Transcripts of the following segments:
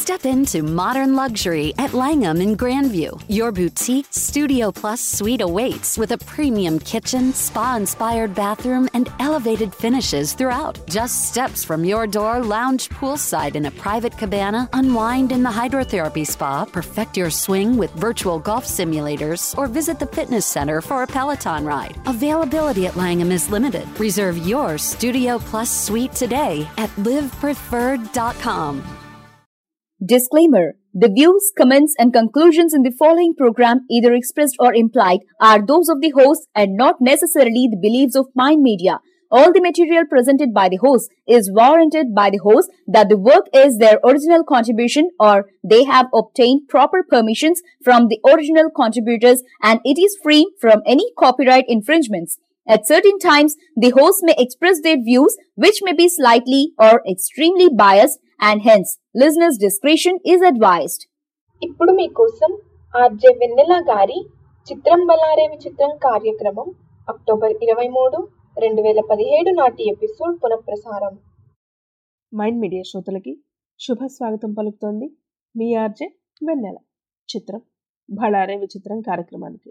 Step into modern luxury at Langham in Grandview. Your boutique Studio Plus suite awaits with a premium kitchen, spa inspired bathroom, and elevated finishes throughout. Just steps from your door, lounge poolside in a private cabana, unwind in the hydrotherapy spa, perfect your swing with virtual golf simulators, or visit the fitness center for a Peloton ride. Availability at Langham is limited. Reserve your Studio Plus suite today at livepreferred.com. Disclaimer The views, comments, and conclusions in the following program, either expressed or implied, are those of the host and not necessarily the beliefs of Mind Media. All the material presented by the host is warranted by the host that the work is their original contribution or they have obtained proper permissions from the original contributors and it is free from any copyright infringements. At certain times, the host may express their views which may be slightly or extremely biased and hence listeners' discretion is advised. ఇప్పుడు మీకోసం RJ వెన్నెల గారి చిత్రం బలారే విచిత్రం కార్యక్రమం October ఇరవై మూడు రెండు వేల పదిహేడు నాటి ఎపిసోడ్ పునఃప్రసారం మైండ్ మీడియా శ్రోతలకి శుభ స్వాగతం పలుకుతోంది మీ ఆర్జే వెన్నెల చిత్రం బళారే విచిత్రం కార్యక్రమానికి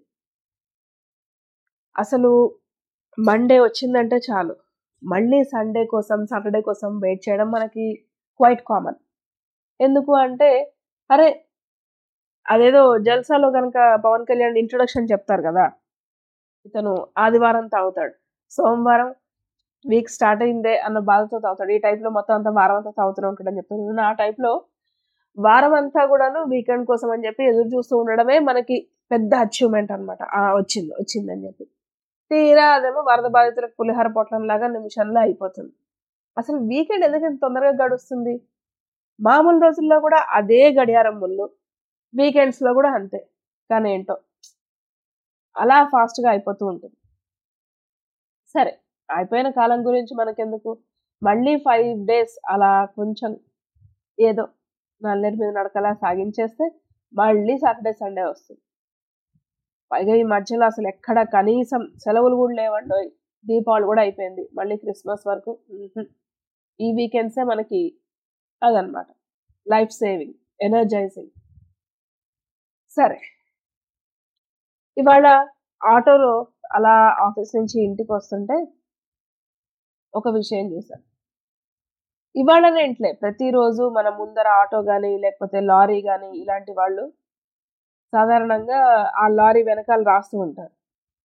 అసలు మండే వచ్చిందంటే చాలు మళ్ళీ సండే కోసం సాటర్డే కోసం వెయిట్ చేయడం మనకి క్వైట్ కామన్ ఎందుకు అంటే అరే అదేదో జల్సాలో కనుక పవన్ కళ్యాణ్ ఇంట్రొడక్షన్ చెప్తారు కదా ఇతను ఆదివారం తాగుతాడు సోమవారం వీక్ స్టార్ట్ అయిందే అన్న బాధతో తాగుతాడు ఈ టైప్లో మొత్తం అంతా వారం అంతా తాగుతూనే ఉంటాడని చెప్తాడు నేను ఆ టైప్లో వారం అంతా కూడాను వీకెండ్ కోసం అని చెప్పి ఎదురు చూస్తూ ఉండడమే మనకి పెద్ద అచీవ్మెంట్ అనమాట వచ్చింది వచ్చింది అని చెప్పి తీరా అదేమో వరద బాధితులకు పులిహార పొట్లం లాగా నిమిషంలో అయిపోతుంది అసలు వీకెండ్ ఎందుకు ఇంత తొందరగా గడుస్తుంది మామూలు రోజుల్లో కూడా అదే గడియారం ముళ్ళు వీకెండ్స్లో కూడా అంతే కానీ ఏంటో అలా ఫాస్ట్గా అయిపోతూ ఉంటుంది సరే అయిపోయిన కాలం గురించి మనకెందుకు మళ్ళీ ఫైవ్ డేస్ అలా కొంచెం ఏదో నల్లేరు మీద నడకలా సాగించేస్తే మళ్ళీ సాటర్డే సండే వస్తుంది పైగా ఈ మధ్యలో అసలు ఎక్కడ కనీసం సెలవులు కూడా లేవండో దీపావళి కూడా అయిపోయింది మళ్ళీ క్రిస్మస్ వరకు ఈ వీకెండ్సే మనకి అదనమాట లైఫ్ సేవింగ్ ఎనర్జైజింగ్ సరే ఇవాళ ఆటోలో అలా ఆఫీస్ నుంచి ఇంటికి వస్తుంటే ఒక విషయం చూసాను ఇవాళనే ఇంట్లే ప్రతిరోజు మన ముందర ఆటో కానీ లేకపోతే లారీ కానీ ఇలాంటి వాళ్ళు సాధారణంగా ఆ లారీ వెనకాల రాస్తూ ఉంటారు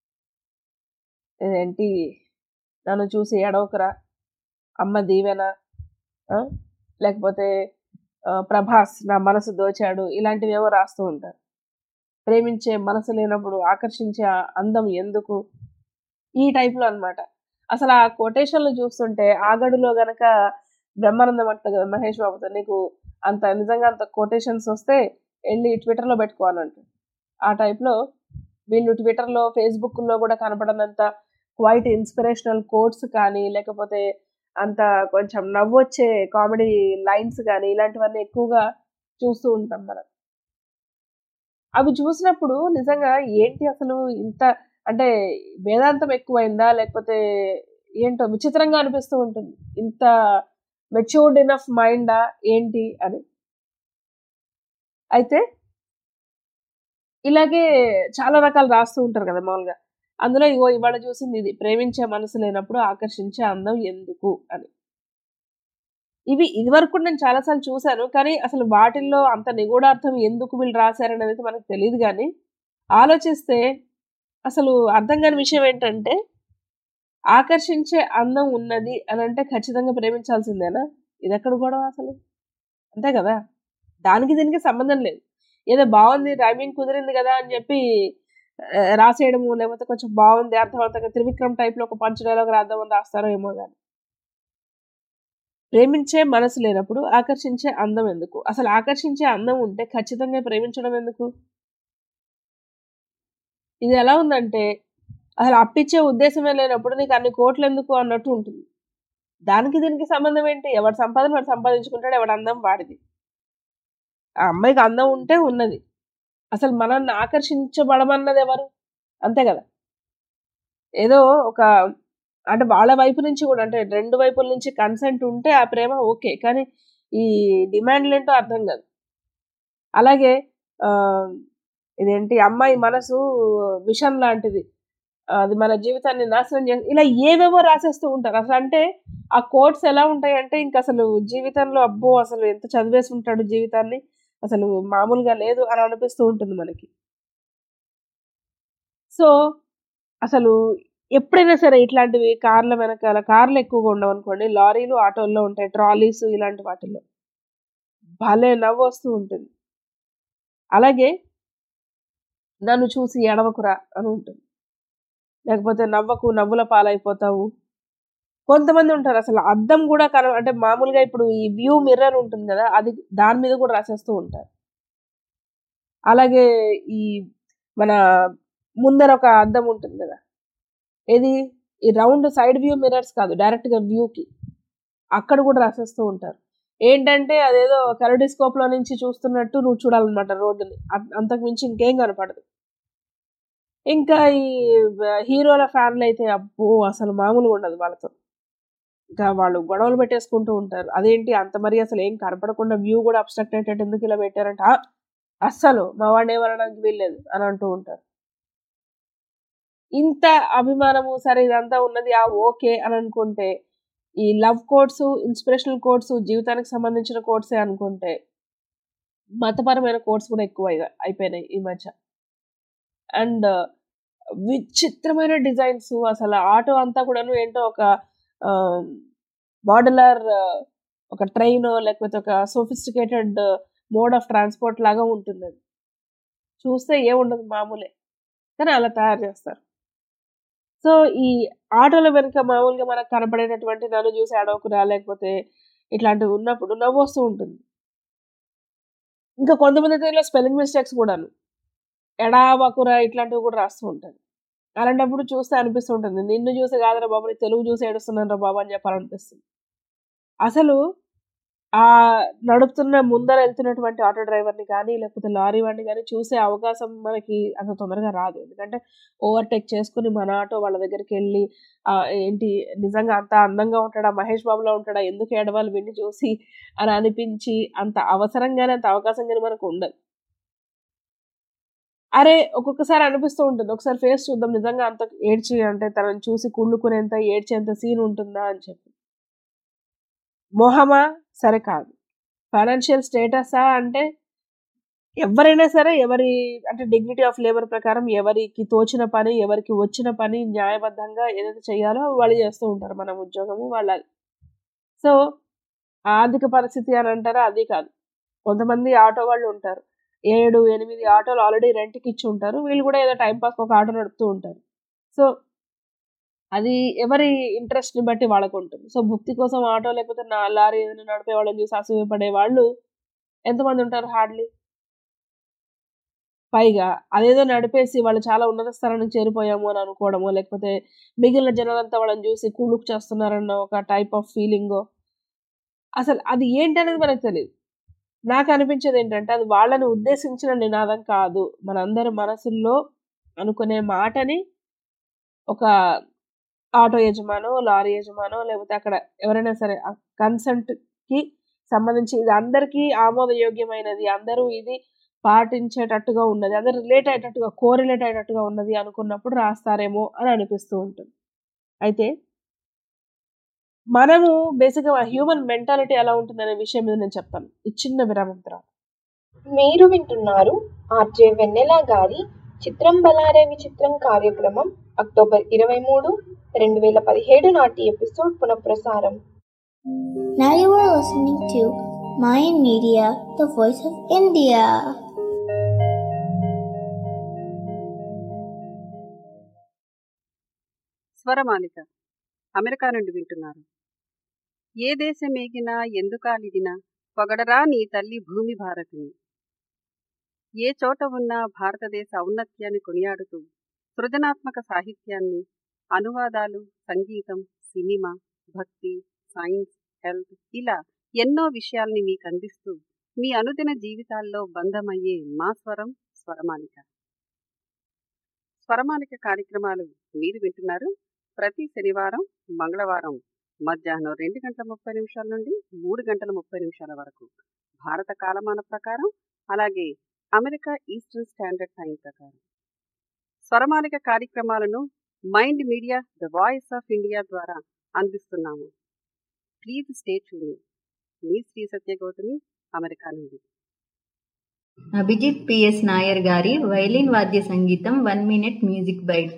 ఇదేంటి నన్ను చూసి ఎడవకరా అమ్మ దీవెన లేకపోతే ప్రభాస్ నా మనసు దోచాడు ఇలాంటివి ఏవో రాస్తూ ఉంటారు ప్రేమించే మనసు లేనప్పుడు ఆకర్షించే అందం ఎందుకు ఈ టైప్లో అనమాట అసలు ఆ కొటేషన్లు చూస్తుంటే ఆగడులో గనక బ్రహ్మానందం అంట కదా మహేష్ బాబుతో నీకు అంత నిజంగా అంత కొటేషన్స్ వస్తే వెళ్ళి ట్విట్టర్లో పెట్టుకోవాలంట ఆ టైప్లో వీళ్ళు ట్విట్టర్లో ఫేస్బుక్లో కూడా కనపడనంత క్వైట్ ఇన్స్పిరేషనల్ కోట్స్ కానీ లేకపోతే అంత కొంచెం నవ్వొచ్చే కామెడీ లైన్స్ కానీ ఇలాంటివన్నీ ఎక్కువగా చూస్తూ ఉంటాం మనం అవి చూసినప్పుడు నిజంగా ఏంటి అసలు ఇంత అంటే వేదాంతం ఎక్కువైందా లేకపోతే ఏంటో విచిత్రంగా అనిపిస్తూ ఉంటుంది ఇంత మెచ్యూర్డ్ ఇనఫ్ మైండా ఏంటి అని అయితే ఇలాగే చాలా రకాలు రాస్తూ ఉంటారు కదా మామూలుగా అందులో ఇగో ఇవాళ చూసింది ఇది ప్రేమించే మనసు లేనప్పుడు ఆకర్షించే అందం ఎందుకు అని ఇవి ఇదివరకు నేను చాలాసార్లు చూశాను కానీ అసలు వాటిల్లో అంత నిగూఢార్థం ఎందుకు వీళ్ళు రాశారనేది మనకు తెలియదు కానీ ఆలోచిస్తే అసలు అర్థం కాని విషయం ఏంటంటే ఆకర్షించే అందం ఉన్నది అని అంటే ఖచ్చితంగా ప్రేమించాల్సిందేనా ఇది ఎక్కడ కూడా అసలు అంతే కదా దానికి దీనికి సంబంధం లేదు ఏదో బాగుంది రైమింగ్ కుదిరింది కదా అని చెప్పి రాసేయడము లేకపోతే కొంచెం బాగుంది అర్థవంతంగా త్రివిక్రమ్ టైప్లో ఒక పంచ డైలాగ్ రాద్దామని రాస్తారో ఏమో కానీ ప్రేమించే మనసు లేనప్పుడు ఆకర్షించే అందం ఎందుకు అసలు ఆకర్షించే అందం ఉంటే ఖచ్చితంగా ప్రేమించడం ఎందుకు ఇది ఎలా ఉందంటే అసలు అప్పిచ్చే ఉద్దేశమే లేనప్పుడు నీకు అన్ని కోట్లు ఎందుకు అన్నట్టు ఉంటుంది దానికి దీనికి సంబంధం ఏంటి ఎవరి సంపాదన వాడు సంపాదించుకుంటాడు ఎవడి అందం వాడిది ఆ అమ్మాయికి అందం ఉంటే ఉన్నది అసలు మనల్ని ఆకర్షించబడమన్నది ఎవరు అంతే కదా ఏదో ఒక అంటే వాళ్ళ వైపు నుంచి కూడా అంటే రెండు వైపుల నుంచి కన్సెంట్ ఉంటే ఆ ప్రేమ ఓకే కానీ ఈ డిమాండ్లు ఏంటో అర్థం కాదు అలాగే ఆ, ఇదేంటి అమ్మాయి మనసు విషం లాంటిది అది మన జీవితాన్ని నాశనం చే ఇలా ఏవేవో రాసేస్తూ ఉంటారు అసలు అంటే ఆ కోట్స్ ఎలా ఉంటాయి అంటే ఇంకా అసలు జీవితంలో అబ్బో అసలు ఎంత చదివేసి ఉంటాడు జీవితాన్ని అసలు మామూలుగా లేదు అని అనిపిస్తూ ఉంటుంది మనకి సో అసలు ఎప్పుడైనా సరే ఇట్లాంటివి కార్ల వెనకాల కార్లు ఎక్కువగా ఉండవు అనుకోండి లారీలు ఆటోల్లో ఉంటాయి ట్రాలీస్ ఇలాంటి వాటిల్లో భలే నవ్వు వస్తూ ఉంటుంది అలాగే నన్ను చూసి ఎడవకురా అని ఉంటుంది లేకపోతే నవ్వకు నవ్వుల పాలైపోతావు కొంతమంది ఉంటారు అసలు అద్దం కూడా కన అంటే మామూలుగా ఇప్పుడు ఈ వ్యూ మిర్రర్ ఉంటుంది కదా అది దాని మీద కూడా రాసేస్తూ ఉంటారు అలాగే ఈ మన ముందర ఒక అద్దం ఉంటుంది కదా ఏది ఈ రౌండ్ సైడ్ వ్యూ మిర్రర్స్ కాదు డైరెక్ట్ గా వ్యూ కి అక్కడ కూడా రాసేస్తూ ఉంటారు ఏంటంటే అదేదో కరడిస్కోప్ లో నుంచి చూస్తున్నట్టు నువ్వు చూడాలన్నమాట రోడ్డుని అం- అంతకు మించి ఇంకేం కనపడదు ఇంకా ఈ వ- హీరోల ఫ్యాన్లు అయితే అబ్బో అసలు మామూలుగా ఉండదు వాళ్ళతో ఇంకా వాళ్ళు గొడవలు పెట్టేసుకుంటూ ఉంటారు అదేంటి అంత మరి అసలు ఏం కనపడకుండా వ్యూ కూడా అబ్స్ట్రక్ట్ అయ్యేటట్టు ఎందుకు ఇలా పెట్టారంట "ఆ, అస్సలు మా వాడిని ఏమనడానికి వీల్లేదు అని అంటూ ఉంటారు ఇంత అభిమానము సరే ఇదంతా ఉన్నది ఆ ఓకే అని అనుకుంటే ఈ లవ్ కోడ్స్ ఇన్స్పిరేషనల్ కోడ్స్ జీవితానికి సంబంధించిన కోడ్సే అనుకుంటే మతపరమైన కోడ్స్ కూడా ఎక్కువ అయి- అయిపోయినాయి ఈ మధ్య అండ్ విచిత్రమైన డిజైన్స్ అసలు ఆటో అంతా కూడాను ఏంటో ఒక మోడలర్ ఒక ట్రైన్ లేకపోతే ఒక సోఫిస్టికేటెడ్ మోడ్ ఆఫ్ ట్రాన్స్పోర్ట్ లాగా ఉంటుంది అది చూస్తే ఏముండదు మామూలే కానీ అలా తయారు చేస్తారు సో ఈ ఆటోల వెనుక మామూలుగా మనకు కనపడేటటువంటి నన్ను చూసి అడవకురా లేకపోతే ఇట్లాంటివి ఉన్నప్పుడు నవ్వు వస్తూ ఉంటుంది ఇంకా కొంతమంది దీనిలో స్పెల్లింగ్ మిస్టేక్స్ కూడాను ఎడావకురా ఇట్లాంటివి కూడా రాస్తూ ఉంటారు అలాంటప్పుడు చూస్తే అనిపిస్తూ ఉంటుంది నిన్ను చూసి కాదురా బాబు నీ తెలుగు చూసి ఏడుస్తున్నాను రా బాబు అని చెప్పాలనిపిస్తుంది అసలు ఆ నడుపుతున్న ముందర వెళ్తున్నటువంటి ఆటో డ్రైవర్ని కానీ లేకపోతే లారీ వాడిని కానీ చూసే అవకాశం మనకి అంత తొందరగా రాదు ఎందుకంటే ఓవర్టేక్ చేసుకుని మన ఆటో వాళ్ళ దగ్గరికి వెళ్ళి ఆ, ఏంటి నిజంగా అంత అందంగా ఉంటాడా మహేష్ బాబులో ఉంటాడా ఎందుకు ఏడవాలి విన్ని చూసి అని అనిపించి అంత అవసరంగానే అంత అవకాశం కానీ మనకు ఉండదు అరే ఒక్కొక్కసారి అనిపిస్తూ ఉంటుంది ఒకసారి ఫేస్ చూద్దాం నిజంగా అంత ఏడ్చి అంటే తనని చూసి కుళ్ళుకునేంత ఏడ్చేంత సీన్ ఉంటుందా అని చెప్పి మోహమా సరే కాదు ఫైనాన్షియల్ స్టేటసా అంటే ఎవరైనా సరే ఎవరి అంటే డిగ్నిటీ ఆఫ్ లేబర్ ప్రకారం ఎవరికి తోచిన పని ఎవరికి వచ్చిన పని న్యాయబద్ధంగా ఏదైతే చేయాలో వాళ్ళు చేస్తూ ఉంటారు మన ఉద్యోగము వాళ్ళ సో ఆర్థిక పరిస్థితి అని అంటారా అది కాదు కొంతమంది ఆటో వాళ్ళు ఉంటారు ఏడు ఎనిమిది ఆటోలు ఆల్రెడీ రెంట్కి ఇచ్చి ఉంటారు వీళ్ళు కూడా ఏదో టైం పాస్ ఒక ఆటో నడుపుతూ ఉంటారు సో అది ఎవరి ఇంట్రెస్ట్ ని బట్టి వాళ్ళకు ఉంటుంది సో భుక్తి కోసం ఆటో లేకపోతే నా లారీ ఏదైనా నడిపే వాళ్ళని చూసి అసూయపడే వాళ్ళు ఎంతమంది ఉంటారు హార్డ్లీ పైగా అదేదో నడిపేసి వాళ్ళు చాలా ఉన్నత స్థానానికి చేరిపోయాము అని అనుకోవడమో లేకపోతే మిగిలిన జనాలంతా వాళ్ళని చూసి కుళ్ళుకు చేస్తున్నారన్న ఒక టైప్ ఆఫ్ ఫీలింగో అసలు అది ఏంటనేది మనకు తెలియదు నాకు అనిపించేది ఏంటంటే అది వాళ్ళని ఉద్దేశించిన నినాదం కాదు మనందరి మనసుల్లో అనుకునే మాటని ఒక ఆటో యజమానో లారీ యజమానో లేకపోతే అక్కడ ఎవరైనా సరే కన్సెంట్ కి సంబంధించి ఇది అందరికీ ఆమోదయోగ్యమైనది అందరూ ఇది పాటించేటట్టుగా ఉన్నది అందరు రిలేట్ అయ్యేటట్టుగా కోరిలేట్ అయ్యేటట్టుగా ఉన్నది అనుకున్నప్పుడు రాస్తారేమో అని అనిపిస్తూ ఉంటుంది అయితే మనము బేసిక్గా హ్యూమన్ మెంటాలిటీ ఎలా ఉంటుందనే విషయం మీద నేను చెప్తాను ఈ చిన్న విరామం తర్వాత మీరు వింటున్నారు ఆర్జే వెన్నెల గారి చిత్రం బలారే విచిత్రం కార్యక్రమం అక్టోబర్ ఇరవై మూడు రెండు వేల పదిహేడు నాటి ఎపిసోడ్ పునఃప్రసారం Now you are listening to Mayan Media, the voice of India. Swaramalika America నుండి వింటున్నారు ఏ దేశమేగినా ఎందుకాలిదినా పొగడరా నీ తల్లి భూమి భారతిని ఏ చోట ఉన్నా భారతదేశ ఔన్నత్యాన్ని కొనియాడుతూ సృజనాత్మక సాహిత్యాన్ని అనువాదాలు సంగీతం సినిమా భక్తి సైన్స్ హెల్త్ ఇలా ఎన్నో విషయాల్ని మీకు అందిస్తూ మీ అనుదిన జీవితాల్లో బంధమయ్యే మా స్వరం స్వరమాలిక స్వరమాలిక కార్యక్రమాలు మీరు వింటున్నారు ప్రతి శనివారం మంగళవారం మధ్యాహ్నం రెండు గంటల ముప్పై నిమిషాల నుండి మూడు గంటల ముప్పై నిమిషాల వరకు భారత కాలమాన ప్రకారం అలాగే అమెరికా ఈస్టర్న్ స్టాండర్డ్ టైం ప్రకారం స్వరమాలిక కార్యక్రమాలను mind media the voice of India ద్వారా అందిస్తున్నాము ప్లీజ్ స్టే ట్యూన్ మీ శ్రీ సత్యగౌతమి అమెరికా నుండి అభిజిత్ పిఎస్ నాయర్ గారి వైలిన్ వాద్య సంగీతం one minute music byte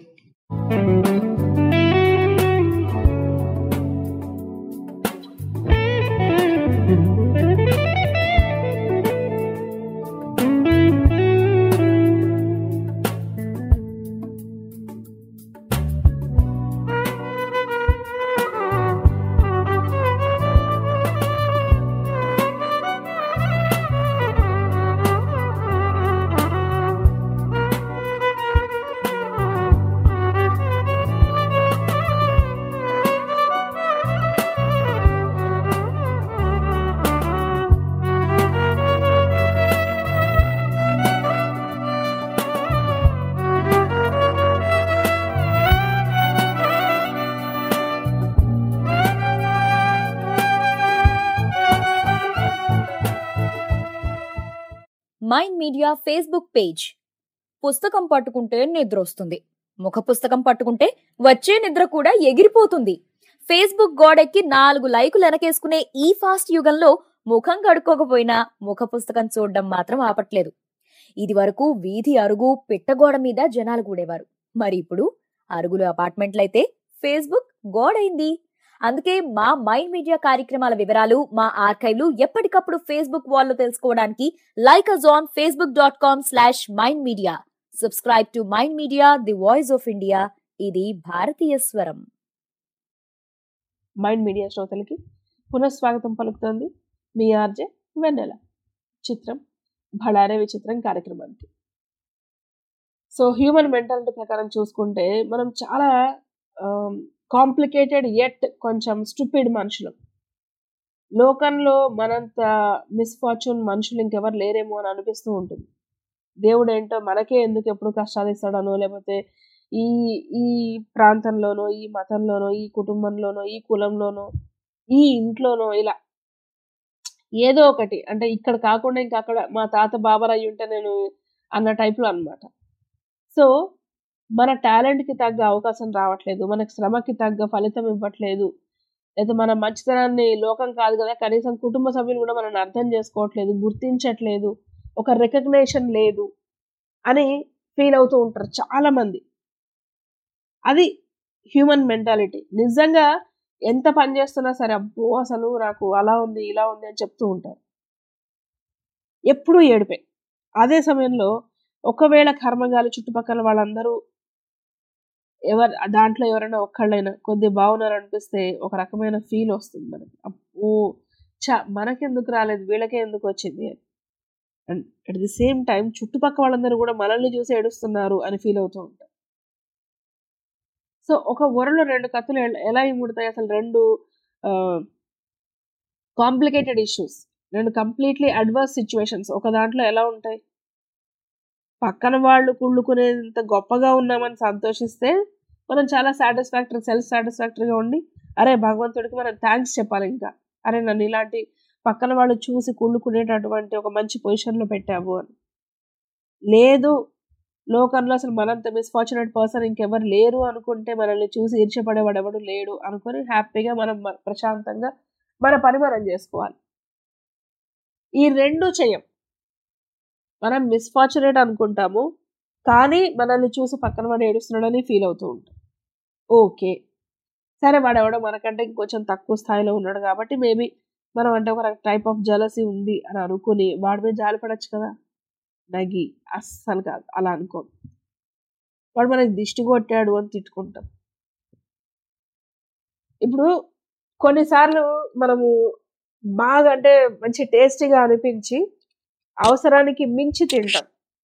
mind media Facebook page పుస్తకం పట్టుకుంటే నిద్ర వస్తుంది ముఖ పుస్తకం పట్టుకుంటే వచ్చే నిద్ర కూడా ఎగిరిపోతుంది ఫేస్బుక్ గోడెక్కి నాలుగు లైకులు వెనకేసుకునే ఈ ఫాస్ట్ యుగంలో ముఖం కడుక్కోకపోయినా ముఖ పుస్తకం చూడడం మాత్రం ఆపట్లేదు ఇది వరకు వీధి అరుగు పిట్టగోడ మీద జనాలు కూడేవారు మరి ఇప్పుడు అరుగులు అపార్ట్మెంట్లయితే ఫేస్బుక్ గోడైంది అందుకే మా మైండ్ మీడియా కార్యక్రమాల వివరాలు మా ఆర్కైవ్లు ఎప్పటికప్పుడు ఫేస్బుక్ వాల్లో తెలుసుకోవడానికి like us on Facebook dot com slash mind media subscribe to mind media the voice of India ఇది భారతీయ స్వరం మైండ్ మీడియా శ్రోతలకి పునఃస్వాగతం పలుకుతోంది మీ ఆర్జే వెన్నెల చిత్రం భళారే విచిత్రం కార్యక్రమానికి సో హ్యూమన్ మెంటాలిటీ ప్రకారం చూసుకుంటే మనం చాలా కాంప్లికేటెడ్ ఎట్ కొంచెం స్టూపిడ్ మనుషులం లోకంలో మనంత మిస్ఫార్చ్యూన్ మనుషులు ఇంకెవరు లేరేమో అని అనిపిస్తూ ఉంటుంది దేవుడు ఏంటో మనకే ఎందుకు ఎప్పుడు కష్టాలు ఇస్తాడనో లేకపోతే ఈ ఈ ప్రాంతంలోనో ఈ మతంలోనో ఈ కుటుంబంలోనో ఈ కులంలోనో ఈ ఇంట్లోనో ఇలా ఏదో ఒకటి అంటే ఇక్కడ కాకుండా ఇంకా అక్కడ మా తాత బాబర్ అయ్యి ఉంటే నేను అన్న టైప్లో అనమాట సో మన టాలెంట్కి తగ్గ అవకాశం రావట్లేదు మనకి శ్రమకి తగ్గ ఫలితం ఇవ్వట్లేదు లేదా మన మంచితనాన్ని లోకం కాదు కదా కనీసం కుటుంబ సభ్యులు కూడా మనల్ని అర్థం చేసుకోవట్లేదు గుర్తించట్లేదు ఒక రికగ్నేషన్ లేదు అని ఫీల్ అవుతూ ఉంటారు చాలా మంది అది హ్యూమన్ మెంటాలిటీ నిజంగా ఎంత పని చేస్తున్నా సరే అబ్బో అసలు నాకు అలా ఉంది ఇలా ఉంది అని చెప్తూ ఉంటారు ఎప్పుడూ ఏడిపే అదే సమయంలో ఒకవేళ కర్మగాలి చుట్టుపక్కల వాళ్ళందరూ ఎవరు దాంట్లో ఎవరైనా ఒక్కళ్ళైనా కొద్దిగా బాగున్నారు అనిపిస్తే ఒక రకమైన ఫీల్ వస్తుంది మనకి అబ్బో చా మనకెందుకు రాలేదు వీళ్ళకే ఎందుకు వచ్చింది అని and at the same time చుట్టుపక్క వాళ్ళందరూ కూడా మనల్ని చూసి ఏడుస్తున్నారు అని ఫీల్ అవుతూ ఉంటారు సో ఒక వరలో రెండు కత్తులు ఎలా ఇముడతాయి అసలు రెండు కాంప్లికేటెడ్ ఇష్యూస్ రెండు కంప్లీట్లీ అడ్వర్స్ సిచ్యువేషన్స్ ఒక దాంట్లో ఎలా ఉంటాయి పక్కన వాళ్ళు కుళ్ళుకునేంత గొప్పగా ఉన్నామని సంతోషిస్తే మనం చాలా సాటిస్ఫాక్టరీ సెల్ఫ్ సాటిస్ఫాక్టరీగా ఉండి అరే భగవంతుడికి మనం థ్యాంక్స్ చెప్పాలి ఇంకా అరే నన్ను ఇలాంటి పక్కన వాళ్ళు చూసి కుళ్ళుకునేటటువంటి ఒక మంచి పొజిషన్లో పెట్టావు అని లేదు లోకంలో అసలు మనంత మిస్ఫార్చునేట్ పర్సన్ ఇంకెవరు లేరు అనుకుంటే మనల్ని చూసి ఈర్చపడేవాడు ఎవడు లేడు అనుకొని హ్యాపీగా మనం ప్రశాంతంగా మన పని మనం చేసుకోవాలి ఈ రెండు చేయం మనం మిస్ఫార్చునేట్ అనుకుంటాము కానీ మనల్ని చూసి పక్కన వాడు ఏడుస్తున్నాడని ఫీల్ అవుతూ ఉంటాం ఓకే సరే వాడెవడో మనకంటే ఇంకొంచెం తక్కువ స్థాయిలో ఉన్నాడు కాబట్టి మేబీ మనం అంటే ఒక టైప్ ఆఫ్ జలసీ ఉంది అని అనుకుని వాడి మీద జాలిపడచ్చు కదా నగి అస్సలు కాదు అలా అనుకో వాడు మనకి దిష్టి కొట్టాడు అని తిట్టుకుంటాం ఇప్పుడు కొన్నిసార్లు మనము బాగా అంటే మంచి టేస్టీగా అనిపించి అవసరానికి మించి తింటాం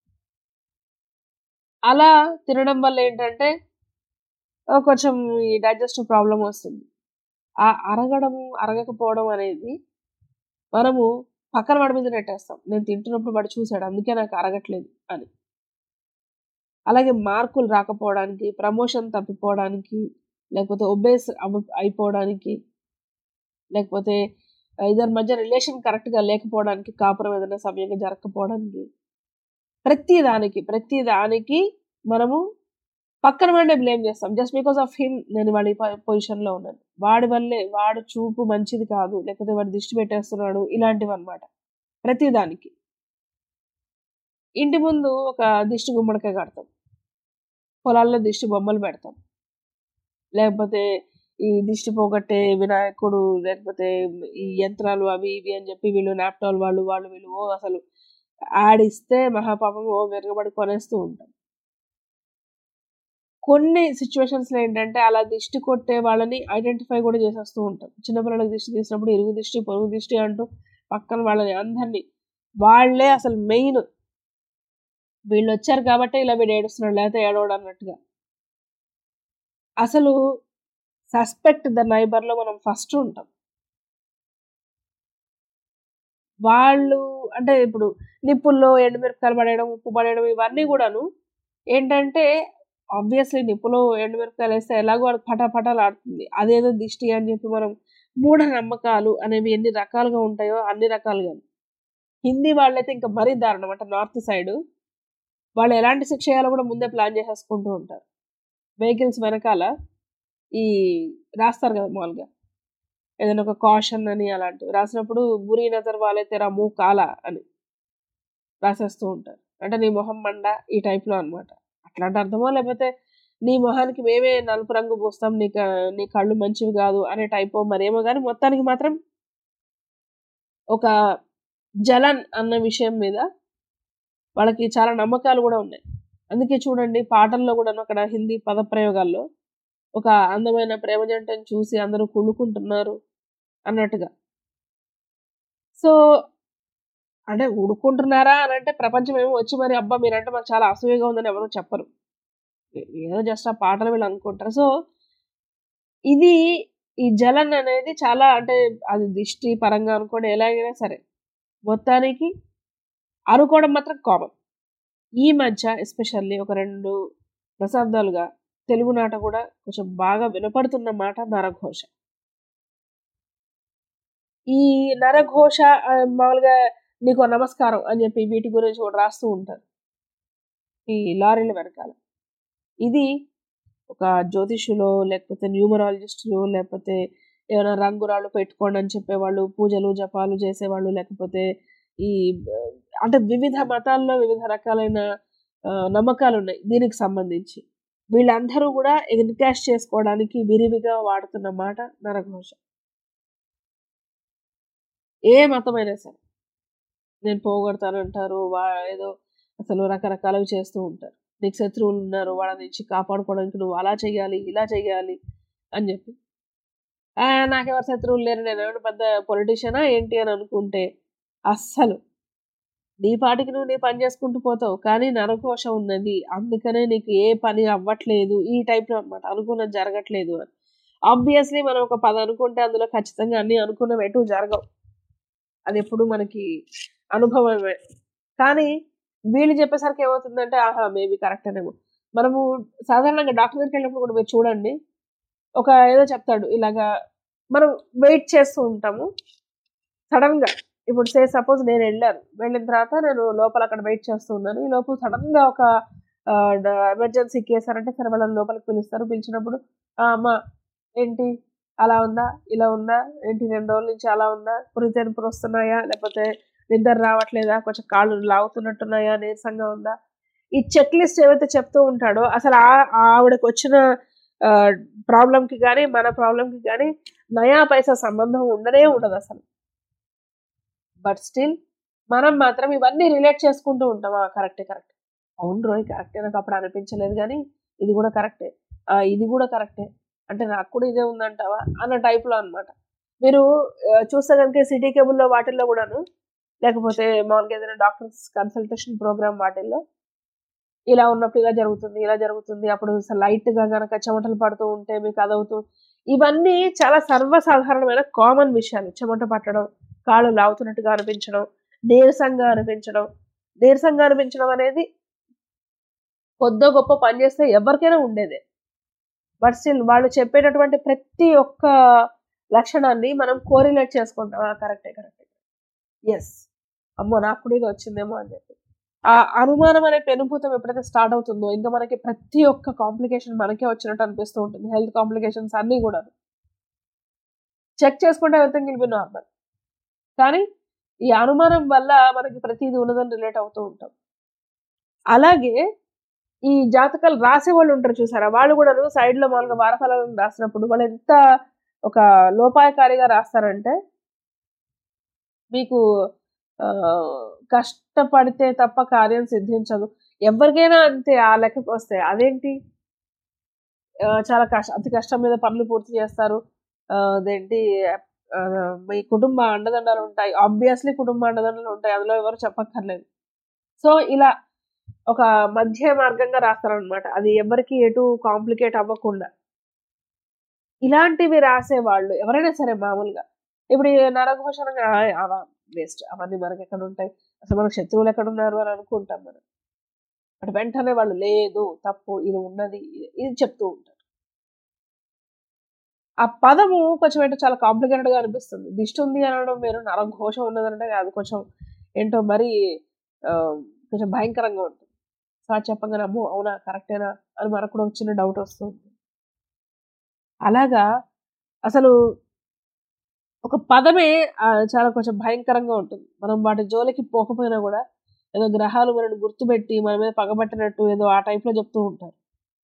అలా తినడం వల్ల ఏంటంటే కొంచెం ఈ డైజెస్టివ్ ప్రాబ్లం వస్తుంది ఆ అరగడము అరగకపోవడం అనేది మనము పక్కన వాడి మీద నెట్టేస్తాం నేను తింటున్నప్పుడు వాడు చూశాడు అందుకే నాకు అరగట్లేదు అని అలాగే మార్కులు రాకపోవడానికి ప్రమోషన్ తప్పిపోవడానికి లేకపోతే ఒబేస్ అయిపోవడానికి లేకపోతే ఇద్దరి మధ్య రిలేషన్ కరెక్ట్గా లేకపోవడానికి కాపురం ఏదైనా సమయంగా జరగకపోవడానికి ప్రతి దానికి ప్రతి దానికి మనము పక్కన వాడినే బ్లేమ్ చేస్తాం జస్ట్ బికాస్ ఆఫ్ హిమ్ నేను వాడి పొజిషన్లో ఉన్నాను వాడి వల్లే వాడు చూపు మంచిది కాదు లేకపోతే వాడు దిష్టి పెట్టేస్తున్నాడు ఇలాంటివి అనమాట ప్రతి దానికి ఇంటి ముందు ఒక దిష్టి గుమ్మడికాయ కడతాం పొలాల్లో దిష్టి బొమ్మలు పెడతాం లేకపోతే ఈ దిష్టి పోగొట్టే వినాయకుడు లేకపోతే ఈ యంత్రాలు అవి ఇవి అని చెప్పి వీళ్ళు నాప్టాల్ వాళ్ళు వాళ్ళు వీళ్ళు ఓ అసలు ఆడిస్తే మహాపాపం ఓ విరగబడి కొనేస్తూ ఉంటాం కొన్ని సిచ్యువేషన్స్లో ఏంటంటే అలా దిష్టి కొట్టే వాళ్ళని ఐడెంటిఫై కూడా చేసేస్తూ ఉంటాం చిన్నపిల్లలకు దిష్టి తీసినప్పుడు ఇరుగు దిష్టి పొరుగు దిష్టి అంటూ పక్కన వాళ్ళని అందరినీ వాళ్ళే అసలు మెయిన్ వీళ్ళు వచ్చారు కాబట్టి ఇలా వీడు ఏడుస్తున్నాడు లేకపోతే ఏడవడు అన్నట్టుగా అసలు సస్పెక్ట్ ద నైబర్లో మనం ఫస్ట్ ఉంటాం వాళ్ళు అంటే ఇప్పుడు నిప్పుల్లో ఎండుమిరపకాయలు పడేయడం ఉప్పు పడేయడం ఇవన్నీ కూడాను ఏంటంటే ఆబ్వియస్లీ నిప్పులో ఎండుమిరపకాయలు వేస్తే ఎలాగో అది పటాపటాలు ఆడుతుంది అదేదో దిష్టి అని చెప్పి మనం మూఢ నమ్మకాలు అనేవి ఎన్ని రకాలుగా ఉంటాయో అన్ని రకాలుగా హిందీ వాళ్ళైతే ఇంకా మరీ దారుణం అంటే నార్త్ సైడ్ వాళ్ళు ఎలాంటి శిక్ష చేయాలో కూడా ముందే ప్లాన్ చేసేసుకుంటూ ఉంటారు వెహికల్స్ వెనకాల ఈ రాస్తారు కదా మామూలుగా ఏదైనా ఒక కాషన్ అని అలాంటివి రాసినప్పుడు బురీ నజర్ వాలే తెరా మూ కాల అని రాసేస్తూ ఉంటారు అంటే నీ మొహం మండ ఈ టైప్లో అనమాట అట్లాంటి అర్థమో లేకపోతే నీ మొహానికి మేమే నలుపు రంగు పూస్తాం నీ క- నీ కళ్ళు మంచివి కాదు అనే టైపో మరేమో కానీ మొత్తానికి మాత్రం ఒక జలన్ అన్న విషయం మీద వాళ్ళకి చాలా నమ్మకాలు కూడా ఉన్నాయి అందుకే చూడండి పాటల్లో కూడా అక్కడ హిందీ పదప్రయోగాల్లో ఒక అందమైన ప్రేమ జంటను చూసి అందరూ కుళ్ళుకుంటున్నారు అన్నట్టుగా సో అంటే ఉడుకుంటున్నారా అని అంటే ప్రపంచం ఏమో వచ్చి మరి అబ్బా మీరంటే మాకు చాలా అసూయగా ఉందని ఎవరు చెప్పరు ఏదో జస్ట్ ఆ పాటలు వీళ్ళు అనుకుంటారు సో ఇది ఈ జలన్ అనేది చాలా అంటే అది దిష్టి పరంగా అనుకోండి ఎలాగైనా సరే మొత్తానికి అనుకోవడం మాత్రం కామన్ ఈ మధ్య ఎస్పెషల్లీ ఒక రెండు దశాబ్దాలుగా తెలుగు నాట కూడా కొంచెం బాగా వినపడుతున్న మాట నరఘోష ఈ నరఘోష ఆ, మామూలుగా నీకు నమస్కారం అని చెప్పి వీటి గురించి కూడా రాస్తూ ఉంటారు ఈ లారీల వెనకాల ఇది ఒక జ్యోతిషులో లేకపోతే న్యూమరాలజిస్టులు లేకపోతే ఏమైనా రంగురాళ్ళు పెట్టుకోండి అని చెప్పేవాళ్ళు పూజలు జపాలు చేసేవాళ్ళు లేకపోతే ఈ ఆ, అంటే వివిధ మతాల్లో వివిధ రకాలైన ఆ, నమ్మకాలు ఉన్నాయి దీనికి సంబంధించి వీళ్ళందరూ కూడా ఎన్కాష్ చేసుకోవడానికి విరివిగా వాడుతున్న మాట నరఘోష ఏ మతమైనా సరే నేను పోగొడతానంటారు వా ఏదో అసలు రకరకాలవి చేస్తూ ఉంటారు నీకు శత్రువులు ఉన్నారు వాళ్ళ నుంచి కాపాడుకోవడానికి నువ్వు అలా చెయ్యాలి ఇలా చెయ్యాలి అని చెప్పి "ఆ, నాకెవరు శత్రువులు లేరు నేను ఏమైనా పెద్ద పొలిటీషియనా ఏంటి అని అనుకుంటే అస్సలు నీ పాటికి నువ్వు నీ పని చేసుకుంటూ పోతావు కానీ నరకోశ ఉన్నది అందుకనే నీకు ఏ పని అవ్వట్లేదు ఈ టైప్లో అనమాట అనుకున్నది జరగట్లేదు అని ఆబ్వియస్లీ మనం ఒక పది అనుకుంటే అందులో ఖచ్చితంగా అన్ని అనుకున్నవి ఎటు జరగవు అది ఎప్పుడు మనకి అనుభవమే కానీ వీళ్ళు చెప్పేసరికి ఏమవుతుందంటే ఆహా మేబీ కరెక్ట్ అనేమో మనము సాధారణంగా డాక్టర్ దగ్గరికి వెళ్ళినప్పుడు కూడా మీరు చూడండి ఒక ఏదో చెప్తాడు ఇలాగా మనం వెయిట్ చేస్తూ ఉంటాము సడన్ గా ఇప్పుడు సే సపోజ్ నేను వెళ్ళాను వెళ్ళిన తర్వాత నేను లోపల అక్కడ వెయిట్ చేస్తూ ఉన్నాను ఈ లోపు సడన్ గా ఒక ఎమర్జెన్సీ కేసు అంటే సరే వాళ్ళని లోపలికి పిలుస్తారు పిలిచినప్పుడు "ఆ, అమ్మ ఏంటి అలా ఉందా ఇలా ఉందా ఏంటి రెండు రోజుల నుంచి అలా ఉందా పురితెనుపులు వస్తున్నాయా లేకపోతే నిద్ర రావట్లేదా కొంచెం కాళ్ళు లాగుతున్నట్టున్నాయా నీరసంగా ఉందా ఈ చెక్ లిస్ట్ ఏవైతే చెప్తూ ఉంటాడో అసలు ఆ- ఆవిడకి వచ్చిన ప్రాబ్లంకి కానీ మన ప్రాబ్లంకి కానీ నయా పైసా సంబంధం ఉండనే ఉండదు అసలు బట్ స్టిల్ మనం మాత్రం ఇవన్నీ రిలేట్ చేసుకుంటూ ఉంటాం కరెక్టే కరెక్ట్ అవును రోయ్ కరెక్టే నాకు అప్పుడు అనిపించలేదు కానీ ఇది కూడా కరెక్టే ఆ, ఇది కూడా కరెక్టే అంటే నాకు కూడా ఇదే ఉందంటావా అన్న టైప్లో అన్నమాట మీరు ఆ, చూస్తే కనుక సిటీ కేబుల్లో వాటిల్లో కూడాను లేకపోతే మామూలుగా ఏదైనా డాక్టర్స్ కన్సల్టేషన్ ప్రోగ్రామ్ వాటిల్లో ఇలా ఉన్నప్పుడు ఇలా జరుగుతుంది ఇలా జరుగుతుంది అప్పుడు లైట్ గా గనక చెమటలు పడుతూ ఉంటే మీకు అదవుతూ ఇవన్నీ చాలా సర్వసాధారణమైన కామన్ విషయాలు చెమట పట్టడం కాళ్ళు లాగుతున్నట్టుగా అనిపించడం నీరసంగా అనిపించడం నీరసంగా అనిపించడం అనేది కొద్దో గొప్ప పని చేస్తే ఎవరికైనా ఉండేదే బట్ స్టిల్ వాళ్ళు చెప్పేటటువంటి ప్రతి ఒక్క లక్షణాన్ని మనం కోరిలేట్ చేసుకుంటాం కరెక్టే కరెక్టే ఎస్ అమ్మో నాకు కూడా ఇది వచ్చిందేమో అని చెప్పి ఆ అనుమానం అనే పెనుభూతం ఎప్పుడైతే స్టార్ట్ అవుతుందో ఇంకా మనకి ప్రతి ఒక్క కాంప్లికేషన్ మనకే వచ్చినట్టు అనిపిస్తూ ఉంటుంది హెల్త్ కాంప్లికేషన్స్ అన్నీ కూడా చెక్ చేసుకుంటే ఎవరిథింగ్ విల్ బి నార్మల్ కానీ ఈ అనుమానం వల్ల మనకి ప్రతిదీ ఉన్నదని రిలేట్ అవుతూ ఉంటాం అలాగే ఈ జాతకాలు రాసే వాళ్ళు ఉంటారు చూసారా వాళ్ళు కూడా సైడ్ లో మామూలుగా వారఫలాలను రాసినప్పుడు వాళ్ళు ఎంత ఒక లోపాయకారిగా రాస్తారంటే మీకు ఆ, కష్టపడితే తప్ప కార్యం సిద్ధించదు ఎవరికైనా అంతే ఆ లెక్కకు వస్తే అదేంటి ఆ, చాలా కష్ట అతి కష్టం మీద పనులు పూర్తి చేస్తారు ఆ, అదేంటి ఆ, మీ కుటుంబ అండదండలు ఉంటాయి ఆబ్వియస్లీ కుటుంబ అండదండలు ఉంటాయి అందులో ఎవరు చెప్పక్కర్లేదు సో ఇలా ఒక మధ్య మార్గంగా రాస్తారనమాట అది ఎవరికి ఎటు కాంప్లికేట్ అవ్వకుండా ఇలాంటివి రాసే వాళ్ళు ఎవరైనా సరే మామూలుగా ఇప్పుడు ఈ నరఘోషణంగా వేస్ట్ అవన్నీ మనకి ఎక్కడ ఉంటాయి అసలు మనకు శత్రువులు ఎక్కడ ఉన్నారు అని అనుకుంటాం మనం అటు వెంటనే వాళ్ళు లేదు తప్పు ఇది ఉన్నది ఇది- ఇది చెప్తూ ఉంటారు ఆ పదము కొంచెం ఏంటో చాలా కాంప్లికేటెడ్ గా అనిపిస్తుంది దిష్టి ఉంది అనడం వేరు నరఘోషం ఉన్నదంటే అది కొంచెం ఏంటో మరి ఆ, కొంచెం భయంకరంగా ఉంటుంది సో అది చెప్పగానే అమ్మో అవునా కరెక్టేనా అని మనకు కూడా ఒక చిన్న డౌట్ వస్తుంది అలాగా అసలు ఒక పదమే ఆ, చాలా కొంచెం భయంకరంగా ఉంటుంది మనం వాటి జోలికి పోకపోయినా కూడా ఏదో గ్రహాలు మనల్ని గుర్తుపెట్టి మన మీద పగబట్టినట్టు ఏదో ఆ టైప్లో చెప్తూ ఉంటారు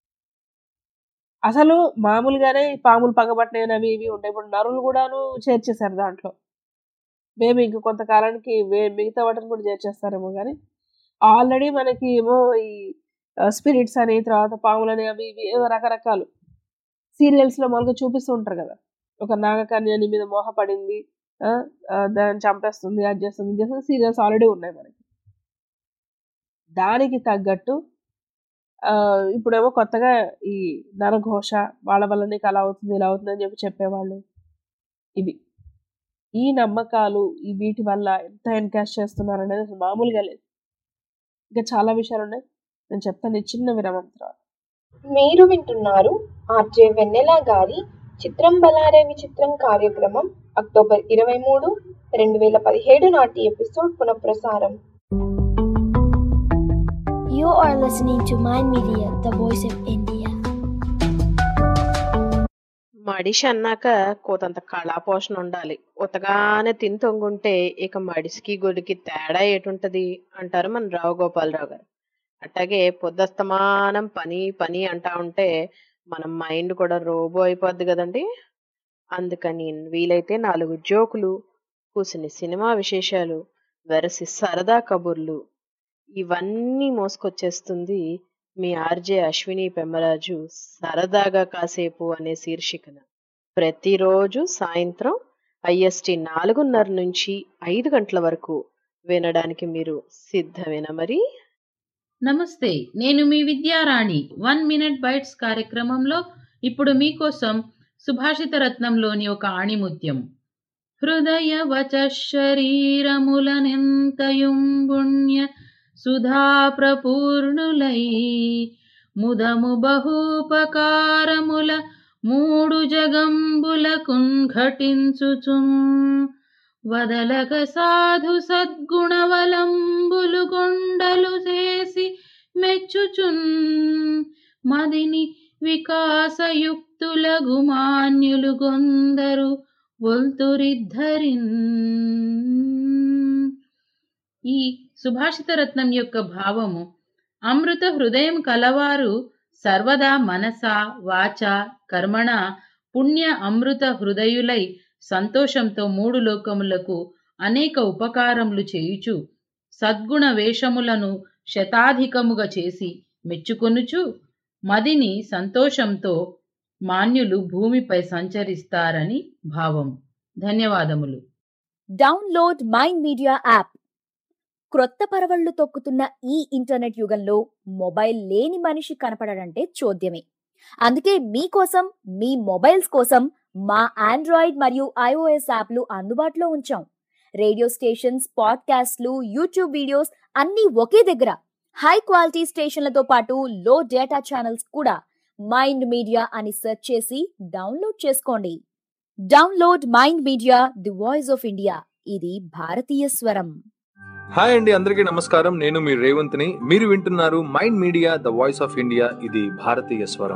అసలు మామూలుగానే ఈ పాములు పగబట్టినవి అవి ఇవి ఉంటాయి ఇప్పుడు నరులు కూడాను చేర్చేశారు దాంట్లో మేబీ ఇంక కొంతకాలానికి వే- మిగతా వాటిని కూడా చేర్చేస్తారేమో కానీ ఆల్రెడీ మనకి ఏమో ఈ స్పిరిట్స్ అని తర్వాత పాములని అవి ఇవి ఏవో రకరకాలు సీరియల్స్ లో మామూలుగా చూపిస్తూ ఉంటారు కదా ఒక నాగకన్య నీ మీద మోహపడింది ఆ, ఆ, దాన్ని చంపేస్తుంది అది చేస్తుంది ఇది చేస్తుంది సీరియల్స్ ఆల్రెడీ ఉన్నాయి మనకి దానికి తగ్గట్టు ఆ, ఇప్పుడేమో కొత్తగా ఈ నరఘోష వాళ్ళ వల్ల నీకు అలా అవుతుంది ఇలా అవుతుంది అని చెప్పి చెప్పేవాళ్ళు ఇవి ఈ నమ్మకాలు ఈ వీటి వల్ల ఎంత ఎన్కాష్ చేస్తున్నారు అనేది అసలు మామూలుగా లేదు ఇంకా చాలా విషయాలు ఉన్నాయి నేను చెప్తాను ఈ చిన్న విరామం తర్వాత మీరు వింటున్నారు ఆర్జే వెన్నెల గారి చిత్రం బలారే విచిత్రం కార్యక్రమం అక్టోబర్ ఇరవై మూడు రెండు వేల పదిహేడు నాటి ఎపిసోడ్ పునఃప్రసారం You are listening to Mind Media, the voice of India. మడిషి అన్నాక కోతంత కళాపోషణ ఉండాలి ఉతగానే తిని తొంగుంటే ఇక మడిసికి గొడికి తేడా ఏటుంటది అంటారు మన రావు గోపాలరావు గారు అట్లాగే పొద్దస్తమానం పని పని అంటా ఉంటే మన మైండ్ కూడా రోబో అయిపోద్ది కదండి అందుకని వీలైతే నాలుగు జోకులు కూసిన సినిమా విశేషాలు వెరసి సరదా కబుర్లు ఇవన్నీ మోసుకొచ్చేస్తుంది మీ ఆర్జే అశ్విని పెమ్మరాజు సరదాగా కాసేపు అనే శీర్షికన ప్రతిరోజు సాయంత్రం ఐఎస్టి నాలుగున్నర నుంచి ఐదు గంటల వరకు వినడానికి మీరు సిద్ధమేనా మరి నమస్తే నేను మీ విద్యారాణి వన్ మినిట్ బైట్స్ కార్యక్రమంలో ఇప్పుడు మీకోసం సుభాషిత రత్నంలోని ఒక ఆణిముత్యం హృదయ వచ శరీరములనెంతయుంబుణ్య సుధా ప్రపూర్ణులై ముదము బహూపకారముల మూడు జగంబులకున్ ఘటించుచున్ వదలక సాధు సద్గుణవలంబులు కొండలు చేసి మెచ్చుచున్ మదిని వికాసయుక్తుల గుమాన్యులు కొందరు ఒల్తురిద్ధరిన్ ఈ సుభాషిత రత్నం యొక్క భావము అమృత హృదయం కలవారు సర్వదా మనస వాచ కర్మణ పుణ్య అమృత హృదయులై సంతోషంతో మూడు లోకములకు అనేక ఉపకారములు చేయుచు సద్గుణ వేషములను శతాధికముగా చేసి మెచ్చుకొనుచు మదిని సంతోషంతో మాన్యులు భూమిపై సంచరిస్తారని భావం ధన్యవాదములు డౌన్లోడ్ మైండ్ మీడియా యాప్ క్రొత్త పరవళ్లు తొక్కుతున్న ఈ ఇంటర్నెట్ యుగంలో మొబైల్ లేని మనిషి కనపడడంటే చోద్యమే అందుకే మీకోసం మీ మొబైల్స్ కోసం మా ఆండ్రాయిడ్ మరియు ఐఓఎస్ యాప్లు అందుబాటులో ఉంచాం రేడియో స్టేషన్స్ పాడ్కాస్ట్లు యూట్యూబ్ వీడియోస్ అన్నీ ఒకే దగ్గర హై క్వాలిటీ స్టేషన్లతో పాటు లో డేటా ఛానల్స్ కూడా మైండ్ మీడియా అని సెర్చ్ చేసి డౌన్లోడ్ చేసుకోండి download mind media the voice of India ఇది భారతీయ స్వరం హాయ్ అండి అందరికీ నమస్కారం నేను మీ రేవంత్ని మీరు వింటున్నారు mind media the voice of India ఇది భారతీయ స్వరం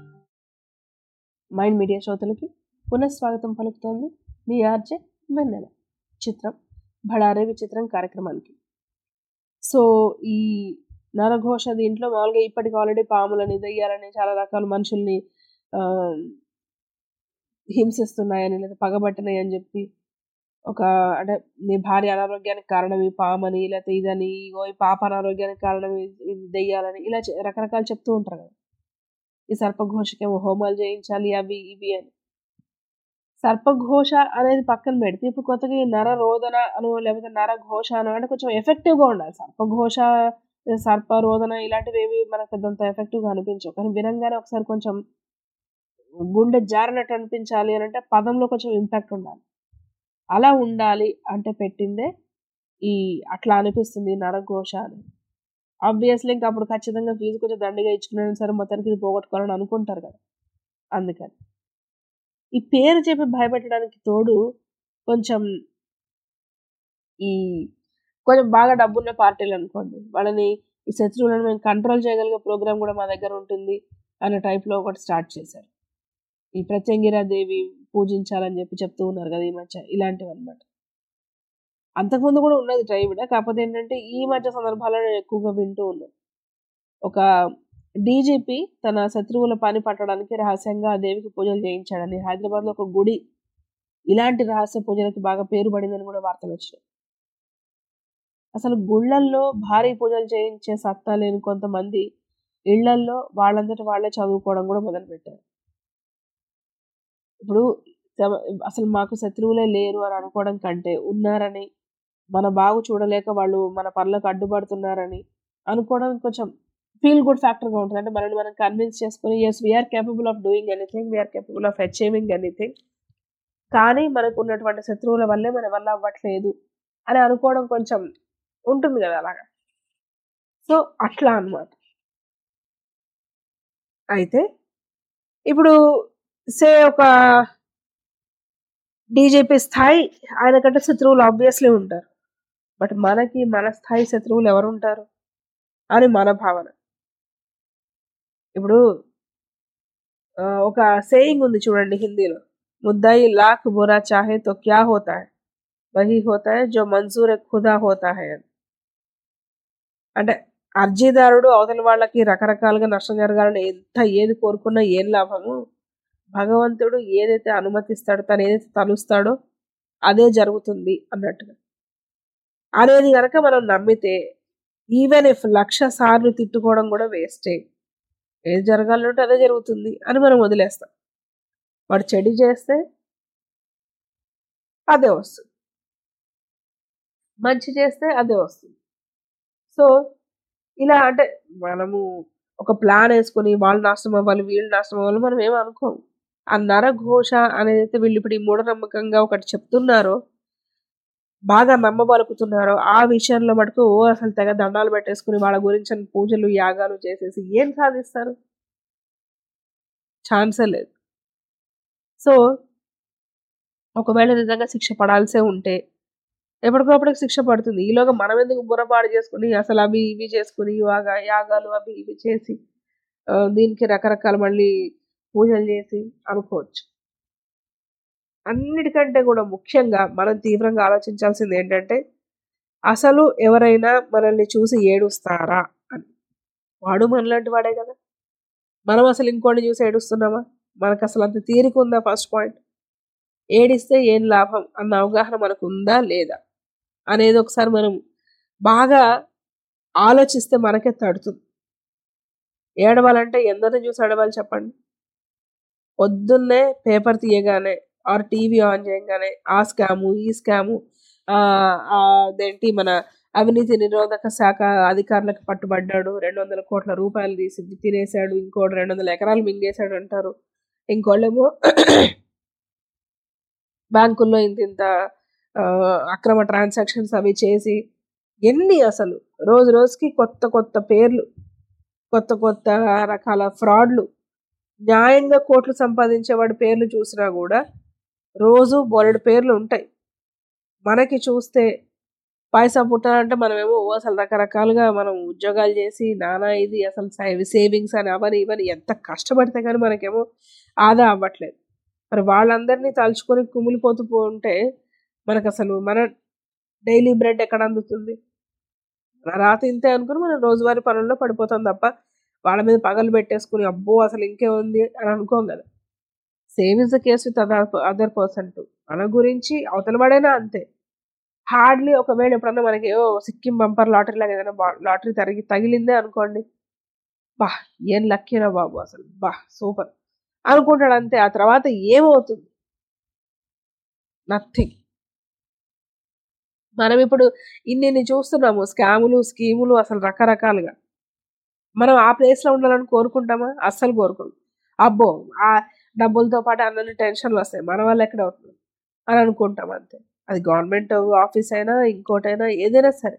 మైండ్ మీడియా శ్రోతలకి పునఃస్వాగతం పలుకుతోంది మీ ఆర్జే వెన్నెల చిత్రం భడారే విచిత్రం కార్యక్రమానికి సో ఈ నరఘోష దీంట్లో మామూలుగా ఇప్పటికి ఆల్రెడీ పాములని దయ్యాలని చాలా రకాల మనుషుల్ని ఆ, హింసిస్తున్నాయని లేదా పగబట్టినాయి అని చెప్పి ఒక అంటే నీ భార్య అనారోగ్యానికి కారణం ఈ పామని లేకపోతే ఇదని ఇగో ఈ పాప అనారోగ్యానికి కారణం ఇది ఇది దెయ్యాలని ఇలా చె- రకరకాలు చెప్తూ ఉంటారు కదా ఈ సర్పఘోషకేమో హోమాలు చేయించాలి అవి ఇవి అని సర్పఘోష అనేది పక్కన పెడితే ఇప్పుడు కొత్తగా ఈ నర రోదన అను లేకపోతే నర ఘోష అను అంటే కొంచెం effective గా ఉండాలి సర్పఘోష సర్ప రోదన ఇలాంటివి ఏవి మనకు పెద్దంత effective గా అనిపించవు కానీ వినంగానే ఒకసారి కొంచెం గుండె జారినట్టు అనిపించాలి అని అంటే పదంలో కొంచెం ఇంపాక్ట్ ఉండాలి అలా ఉండాలి అంటే పెట్టిందే ఈ అట్లా అనిపిస్తుంది నరఘోష అని ఆబ్వియస్లీ ఇంకా అప్పుడు ఖచ్చితంగా ఫీజు కొంచెం దండిగా ఇచ్చుకున్నాను సరే మొత్తానికి ఇది పోగొట్టుకోవాలని అనుకుంటారు కదా అందుకని ఈ పేరు చెప్పి భయపెట్టడానికి తోడు కొంచెం ఈ కొంచెం బాగా డబ్బున్న పార్టీలు అనుకోండి వాళ్ళని ఈ శత్రువులను మేము కంట్రోల్ చేయగలిగే ప్రోగ్రామ్ కూడా మా దగ్గర ఉంటుంది అనే టైప్లో ఒకటి స్టార్ట్ చేశారు ఈ ప్రత్యంగిరాదేవి పూజించాలని చెప్పి చెప్తూ ఉన్నారు కదా ఈ మధ్య ఇలాంటివి అనమాట అంతకుముందు కూడా ఉన్నది ట్రైబుడే కాకపోతే ఏంటంటే ఈ మధ్య సందర్భాల్లో నేను ఎక్కువగా వింటూ ఉన్నాను ఒక డీజీపీ తన శత్రువుల పని పట్టడానికి రహస్యంగా ఆ దేవికి పూజలు చేయించాడని హైదరాబాద్లో ఒక గుడి ఇలాంటి రహస్య పూజలకి బాగా పేరు పడిందని కూడా వార్తలు వచ్చినాయి అసలు గుళ్ళల్లో భారీ పూజలు చేయించే సత్తా లేని కొంతమంది ఇళ్లల్లో వాళ్ళంతట వాళ్ళే చదువుకోవడం కూడా మొదలుపెట్టారు ఇప్పుడు తమ- అసలు మాకు శత్రువులే లేరు అని అనుకోవడం కంటే ఉన్నారని మన బాగు చూడలేక వాళ్ళు మన పనులకు అడ్డుపడుతున్నారని అనుకోవడం కొంచెం ఫీల్ గుడ్ ఫ్యాక్టర్గా ఉంటుంది అంటే మనల్ని మనం కన్విన్స్ చేసుకుని yes we are capable of doing anything we are capable of achieving anything కానీ మనకు ఉన్నటువంటి శత్రువుల వల్లే మన వల్ల అవ్వట్లేదు అని అనుకోవడం కొంచెం ఉంటుంది కదా అలాగా సో అట్లా అన్నమాట అయితే ఇప్పుడు సే ఒక డీజేపీ స్థాయి ఆయన కంటే శత్రువులు ఆబ్వియస్లీ ఉంటారు బట్ మనకి మన స్థాయి శత్రువులు ఎవరు ఉంటారు అని మన భావన ఇప్పుడు ఆ, ఒక సేయింగ్ ఉంది చూడండి హిందీలో ముద్దాయి లాక్ బురా చాహే తో క్యా హోతా హై వహీ హోతా హై జో మంజూర్ ఖుదా హోతా హై అని అంటే అర్జీదారుడు అవతల వాళ్ళకి రకరకాలుగా నష్టం జరగాలని ఎంత ఏది కోరుకున్నా ఏం లాభము భగవంతుడు ఏదైతే అనుమతిస్తాడో తను ఏదైతే తలుస్తాడో అదే జరుగుతుంది అన్నట్టుగా అనేది కనుక మనం నమ్మితే ఈవెన్ ఇఫ్ లక్ష సార్లు తిట్టుకోవడం కూడా వేస్టే ఏది జరగాలంటే అదే జరుగుతుంది అని మనం వదిలేస్తాం వాడు చెడు చేస్తే అదే వస్తుంది మంచి చేస్తే అదే వస్తుంది సో ఇలా అంటే మనము ఒక ప్లాన్ వేసుకొని వాళ్ళు నాశనం అవ్వాలి వీళ్ళు నాశనం అవ్వాలి మనం ఏం అనుకోము ఆ నరఘోష అనేది అయితే వీళ్ళు ఇప్పుడు ఈ మూఢనమ్మకంగా ఒకటి చెప్తున్నారో బాగా నమ్మబలుకుతున్నారో ఆ విషయంలో మటుకు ఓ అసలు తెగ దండాలు పెట్టేసుకుని వాళ్ళ గురించి పూజలు యాగాలు చేసేసి ఏం సాధిస్తారు ఛాన్సే లేదు సో ఒకవేళ నిజంగా శిక్ష పడాల్సే ఉంటే ఎప్పటికప్పుడు శిక్ష పడుతుంది ఈలోగా మనం ఎందుకు బుర్రపాడు చేసుకుని అసలు అవి ఇవి చేసుకుని యాగా యాగాలు అవి ఇవి చేసి ఆ, దీనికి రకరకాల మళ్ళీ పూజలు చేసి అనుకోవచ్చు అన్నిటికంటే కూడా ముఖ్యంగా మనం తీవ్రంగా ఆలోచించాల్సింది ఏంటంటే అసలు ఎవరైనా మనల్ని చూసి ఏడుస్తారా అని వాడు మనలాంటి వాడే కదా మనం అసలు ఇంకోటి చూసి ఏడుస్తున్నామా మనకు అసలు అంత తీరిక ఉందా ఫస్ట్ పాయింట్ ఏడిస్తే ఏం లాభం అన్న అవగాహన మనకు ఉందా లేదా అనేది ఒకసారి మనం బాగా ఆలోచిస్తే మనకే తడుతుంది ఏడవాలంటే ఎందరిని చూసి ఏడవాలి చెప్పండి పొద్దున్నే పేపర్ తీయగానే ఆర్ టీవీ ఆన్ చేయగానే ఆ స్కాము ఈ స్కాము ఆ, ఆ, అదేంటి మన అవినీతి నిరోధక శాఖ అధికారులకు పట్టుబడ్డాడు రెండు వందల కోట్ల రూపాయలు తీసి తినేశాడు ఇంకోటి రెండు వందల ఎకరాలు మింగేశాడు అంటారు ఇంకోళ్ళేమో బ్యాంకుల్లో ఇంత ఇంత ఆ, అక్రమ ట్రాన్సాక్షన్స్ అవి చేసి ఎన్ని అసలు రోజు రోజుకి కొత్త కొత్త పేర్లు కొత్త కొత్త రకాల ఫ్రాడ్లు న్యాయంగా కోట్లు సంపాదించేవాడి పేర్లు చూసినా కూడా రోజు బోలెడు పేర్లు ఉంటాయి మనకి చూస్తే పైసా పుట్టాలంటే మనమేమో ఓ అసలు రకరకాలుగా మనం ఉద్యోగాలు చేసి నానా ఇది అసలు సేవింగ్స్ అని అవని ఇవని ఎంత కష్టపడితే కానీ మనకేమో ఆదా అవ్వట్లేదు మరి వాళ్ళందరినీ తలుచుకొని కుమిలిపోతూ ఉంటే మనకు అసలు మన డైలీ బ్రెడ్ ఎక్కడ అందుతుంది మన రాత ఇంతే అనుకుని మనం రోజువారీ పనుల్లో పడిపోతాం తప్ప వాళ్ళ మీద పగలు పెట్టేసుకుని అబ్బో అసలు ఇంకేముంది అని అనుకోం కదా same is the case with other other person to మన గురించి అవతల వాడైనా అంతే హార్డ్లీ ఒకవేళ ఎప్పుడన్నా మనకి ఏవో సిక్కిం బంపర్ లాటరీ లాగా ఏదైనా లాటరీ తరిగి తగిలిందే అనుకోండి బా ఏం లక్కీరా బాబు అసలు బా సూపర్ అనుకుంటాడు అంతే ఆ తర్వాత ఏమవుతుంది నథింగ్ మనం ఇప్పుడు ఇన్ని చూస్తున్నాము స్కాములు స్కీములు అసలు రకరకాలుగా మనం ఆ ప్లేస్లో ఉండాలని కోరుకుంటామా అస్సలు కోరుకోం అబ్బో ఆ డబ్బులతో పాటు అన్నీ టెన్షన్లు వస్తాయి మన వల్ల ఎక్కడ అవుతుంది అని అనుకుంటాం అంతే అది గవర్నమెంట్ ఆఫీస్ అయినా ఇంకోటైనా ఏదైనా సరే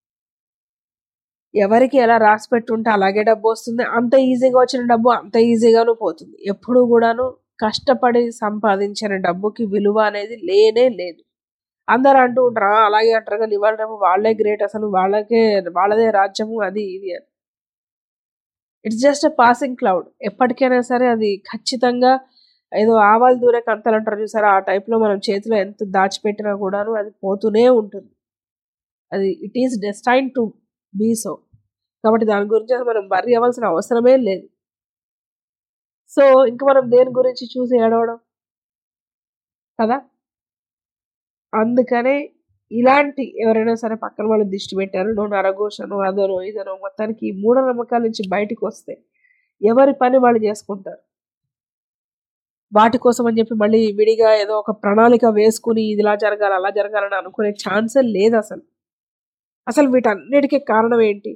ఎవరికి ఎలా రాసి పెట్టుంటే అలాగే డబ్బు వస్తుంది అంత ఈజీగా వచ్చిన డబ్బు అంత ఈజీగాను పోతుంది ఎప్పుడు కూడాను కష్టపడి సంపాదించిన డబ్బుకి విలువ అనేది లేనే లేదు అందరు అంటూ ఉంటారు "ఆ, అలాగే అంటారు కానీ ఇవాళ రేపు వాళ్ళే గ్రేట్ అసలు వాళ్ళకే వాళ్ళదే రాజ్యము అది ఇది అని it's just a passing cloud ఎప్పటికైనా సరే అది ఖచ్చితంగా ఏదో ఆవాలు దూరే కంతలు అంటారు చూసారా ఆ టైప్లో మనం చేతిలో ఎంత దాచిపెట్టినా కూడాను అది పోతూనే ఉంటుంది అది it is destine to be so కాబట్టి దాని గురించి అసలు మనం బర్రీ అవ్వాల్సిన అవసరమే లేదు సో ఇంకా మనం దేని గురించి చూసి ఏడవడం కదా అందుకనే ఇలాంటి ఎవరైనా సరే పక్కన వాళ్ళు దిష్టి పెట్టారు నువ్వు నరఘోషను అదనో ఇదనో మొత్తానికి ఈ మూఢనమ్మకాల నుంచి బయటకు వస్తే ఎవరి పని వాళ్ళు చేసుకుంటారు వాటి కోసం అని చెప్పి మళ్ళీ విడిగా ఏదో ఒక ప్రణాళిక వేసుకుని ఇది ఇలా జరగాలి అలా జరగాలని అనుకునే ఛాన్సే లేదు అసలు అసలు వీటన్నిటికీ కారణం ఏంటి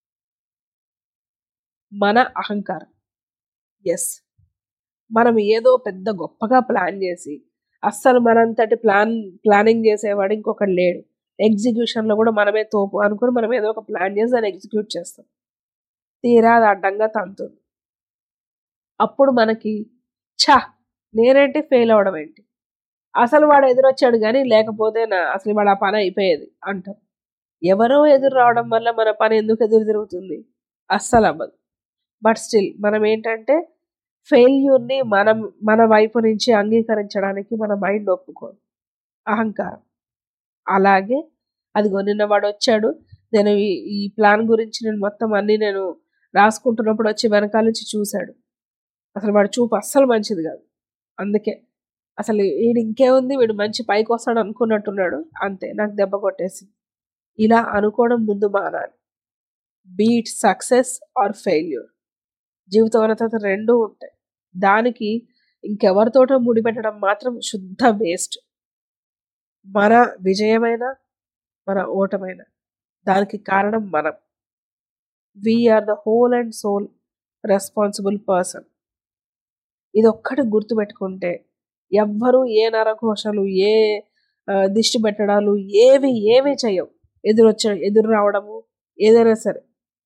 మన అహంకారం ఎస్ మనం ఏదో పెద్ద గొప్పగా ప్లాన్ చేసి అస్సలు మనంతటి ప్లాన్ ప్లానింగ్ చేసేవాడు ఇంకొకటి లేడు ఎగ్జిక్యూషన్లో కూడా మనమే తోపు అనుకుని మనం ఏదో ఒక ప్లాన్ చేసి దాన్ని ఎగ్జిక్యూట్ చేస్తాం తీరా అది అడ్డంగా తంతుంది అప్పుడు మనకి ఛా నేనేంటి ఫెయిల్ అవ్వడం ఏంటి అసలు వాడు ఎదురొచ్చాడు కానీ లేకపోతే నా అసలు వాడు ఆ పని అయిపోయేది అంటాం ఎవరో ఎదురు రావడం వల్ల మన పని ఎందుకు ఎదురు తిరుగుతుంది అస్సలు అవ్వదు బట్ స్టిల్ మనం ఏంటంటే ఫెయిల్యూర్ని మనం మన వైపు నుంచి అంగీకరించడానికి మన మైండ్ ఒప్పుకోదు అహంకారం అలాగే అదిగో నిన్న వాడు వచ్చాడు నేను ఈ ఈ ప్లాన్ గురించి నేను మొత్తం అన్నీ నేను రాసుకుంటున్నప్పుడు వచ్చి వెనకాల నుంచి చూశాడు అసలు వాడు చూపు అస్సలు మంచిది కాదు అందుకే అసలు వీడు ఇంకేముంది వీడు మంచి పైకి వస్తాడు అనుకున్నట్టున్నాడు అంతే నాకు దెబ్బ కొట్టేసింది ఇలా అనుకోవడం ముందు మానాలి బీట్ సక్సెస్ ఆర్ ఫెయిల్యూర్ జీవితం అన్న తర్వాత రెండూ ఉంటాయి దానికి ఇంకెవరితోటో ముడిపెట్టడం మాత్రం శుద్ధ వేస్ట్ మన విజయమైన మన ఓటమైన దానికి కారణం మనం we are the whole and sole responsible person ఇది ఒక్కటి గుర్తుపెట్టుకుంటే ఎవ్వరూ ఏ నరఘోషలు ఏ ఆ, దిష్టి పెట్టడాలు ఏవి ఏమీ చేయవు ఎదురొచ్చ ఎదురు రావడము ఏదైనా సరే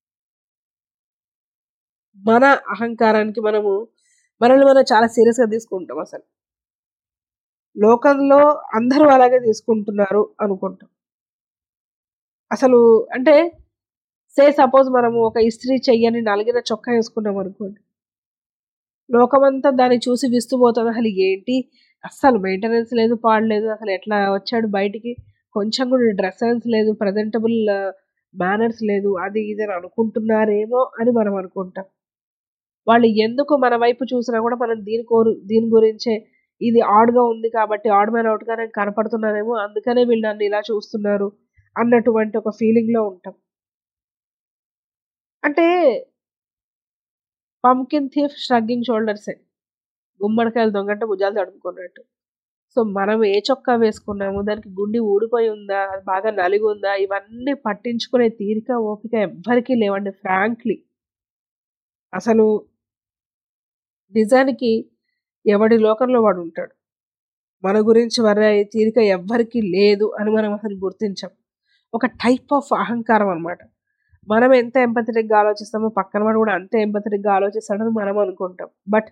మన అహంకారానికి మనము మనల్ని మనం చాలా సీరియస్గా తీసుకుంటాం అసలు లోకంలో అందరూ అలాగే తీసుకుంటున్నారు అనుకుంటాం అసలు అంటే సే సపోజ్ మనము ఒక ఇస్త్రీ చెయ్యని నలిగిన చొక్కా వేసుకున్నాం అనుకోండి లోకమంతా దాన్ని చూసి విస్తుపోతుంది అసలు ఏంటి అస్సలు మెయింటెనెన్స్ లేదు పాడలేదు అసలు ఎట్లా వచ్చాడు బయటికి కొంచెం కూడా డ్రెస్ సెన్స్ లేదు ప్రజెంటబుల్ మేనర్స్ లేదు అది ఇది అని అనుకుంటున్నారేమో అని మనం అనుకుంటాం వాళ్ళు ఎందుకు మన వైపు చూసినా కూడా మనం దీని కోరు దీని గురించే ఇది ఆడ్గా ఉంది కాబట్టి ఆడ్ మ్యాన్ అవుట్గా నేను కనపడుతున్నానేమో అందుకనే వీళ్ళు నన్ను ఇలా చూస్తున్నారు అన్నటువంటి ఒక ఫీలింగ్లో ఉంటాం అంటే పంకిన్ థీఫ్ స్ట్రగ్గింగ్ షోల్డర్సే గుమ్మడికాయలు దొంగంటే భుజాలు తడుపుకున్నట్టు సో మనం ఏ చొక్కా వేసుకున్నాము దానికి గుండి ఊడిపోయి ఉందా అది బాగా నలిగి ఉందా ఇవన్నీ పట్టించుకునే తీరిక ఓపిక ఎవ్వరికీ లేవండి ఫ్రాంక్లీ అసలు నిజానికి ఎవడి లోకంలో వాడు ఉంటాడు మన గురించి వరే తీరిక ఎవ్వరికీ లేదు అని మనం అసలు గుర్తించాం ఒక టైప్ ఆఫ్ అహంకారం అనమాట మనం ఎంత ఎంపథెటిక్గా ఆలోచిస్తామో పక్కన వాడు కూడా అంతే ఎంపథెటిక్గా ఆలోచిస్తాడని మనం అనుకుంటాం బట్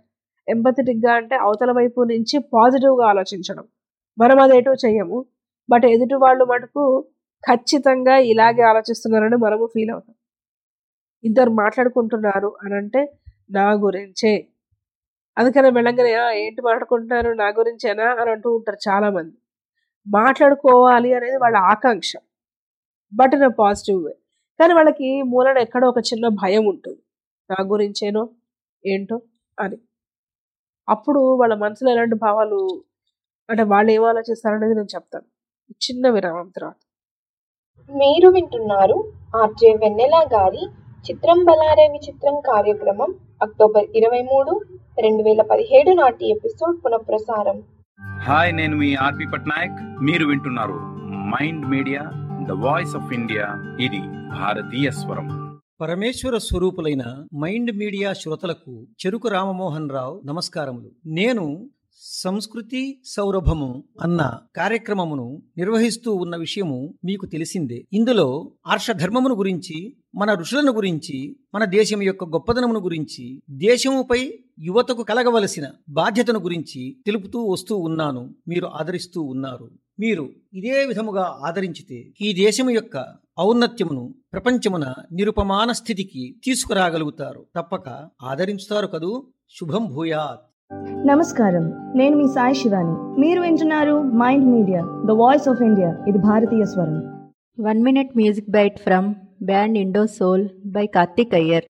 ఎంపథెటిక్గా అంటే అవతల వైపు నుంచి పాజిటివ్గా ఆలోచించడం మనం అదేటో చెయ్యము బట్ ఎదుటి వాళ్ళు మటుకు ఖచ్చితంగా ఇలాగే ఆలోచిస్తున్నారని మనము ఫీల్ అవుతాం ఇద్దరు మాట్లాడుకుంటున్నారు అని అంటే నా గురించే అందుకనే వెళ్ళంగానే "ఆ, ఏంటి మాట్లాడుకుంటున్నారు నా గురించేనా అని అంటూ ఉంటారు చాలా మంది మాట్లాడుకోవాలి అనేది వాళ్ళ ఆకాంక్ష బట్ ఇన్ పాజిటివ్ వే కానీ వాళ్ళకి మూలన ఎక్కడో ఒక చిన్న భయం ఉంటుంది నా గురించేనో ఏంటో అని అప్పుడు వాళ్ళ మనసులో ఎలాంటి భావాలు అంటే వాళ్ళు ఏం ఆలోచిస్తారనేది నేను చెప్తాను చిన్న విరామం తర్వాత మీరు వింటున్నారు ఆర్జే వెన్నెల గారి చిత్రం బలారే విచిత్రం కార్యక్రమం అక్టోబర్ ఇరవై మూడు రెండు వేల పదిహేడు నాటి ఎపిసోడ్ పునఃప్రసారం హాయ్ నేను మీ ఆర్పి పట్నాయక్ మీరు వింటున్నారు mind media the voice of India ఇది భారతీయ స్వరం పరమేశ్వర స్వరూపులైన మైండ్ మీడియా శ్రోతలకు చెరుకు రామమోహన్ రావు నమస్కారములు నేను సంస్కృతి సౌరభము అన్న కార్యక్రమమును నిర్వహిస్తూ ఉన్న విషయము మీకు తెలిసిందే ఇందులో ఆర్షధర్మమును గురించి మన ఋషులను గురించి మన దేశం యొక్క గొప్పదనమును గురించి దేశముపై యువతకు కలగవలసిన బాధ్యతను గురించి తెలుపుతూ వస్తూ ఉన్నాను మీరు ఆదరిస్తూ ఉన్నారు మీరు ఇదే విధముగా ఆదరించితే ఈ దేశము యొక్క ఔన్నత్యమును ప్రపంచమున నిరుపమాన స్థితికి తీసుకురాగలుగుతారు తప్పక ఆదరించుతారు కదూ శుభం భూయాత్ నమస్కారం నేను మీ సాయి శివాని మీరు వింటున్నారు mind media the voice of India ఇది భారతీయ స్వరం one minute music byte from band Indo Soul by Karthik Iyer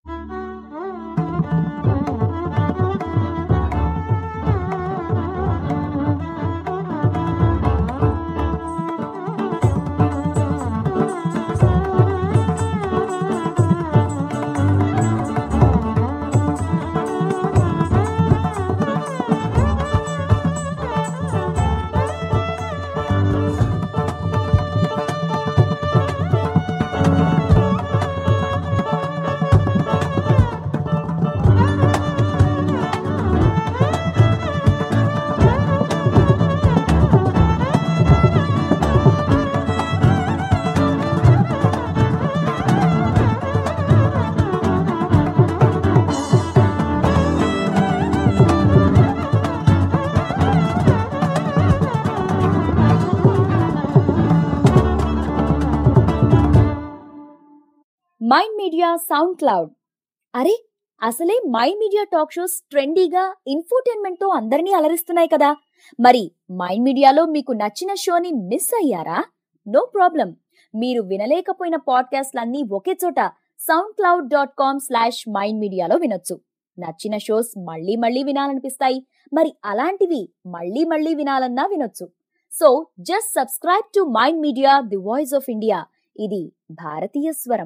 mind media sound cloud అరే అసలే మైండ్ మీడియా టాక్ షోస్ ట్రెండీగా ఇన్ఫోటైన్మెంట్ తో అందరినీ అలరిస్తున్నాయి కదా మరి మైండ్ మీడియాలో మీకు నచ్చిన షోని మిస్ అయ్యారా నో ప్రాబ్లం మీరు వినలేకపోయిన పాడ్కాస్ట్లన్నీ ఒకే చోట sound cloud dot com slash mind మీడియాలో వినొచ్చు నచ్చిన షోస్ మళ్ళీ మళ్ళీ వినాలనిపిస్తాయి మరి అలాంటివి మళ్ళీ మళ్ళీ వినాలన్నా వినొచ్చు so just subscribe to mind media the voice of India ఇది భారతీయ స్వరం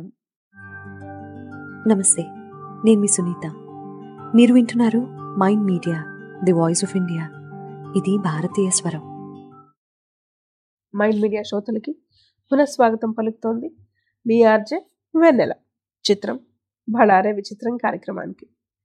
నమస్తే నేను మీ సునీత మీరు వింటున్నారు mind media the voice of India ఇది భారతీయ స్వరం మైండ్ మీడియా శ్రోతలకి పునఃస్వాగతం పలుకుతోంది మీ ఆర్జే వెన్నెల చిత్రం బళారే విచిత్రం కార్యక్రమానికి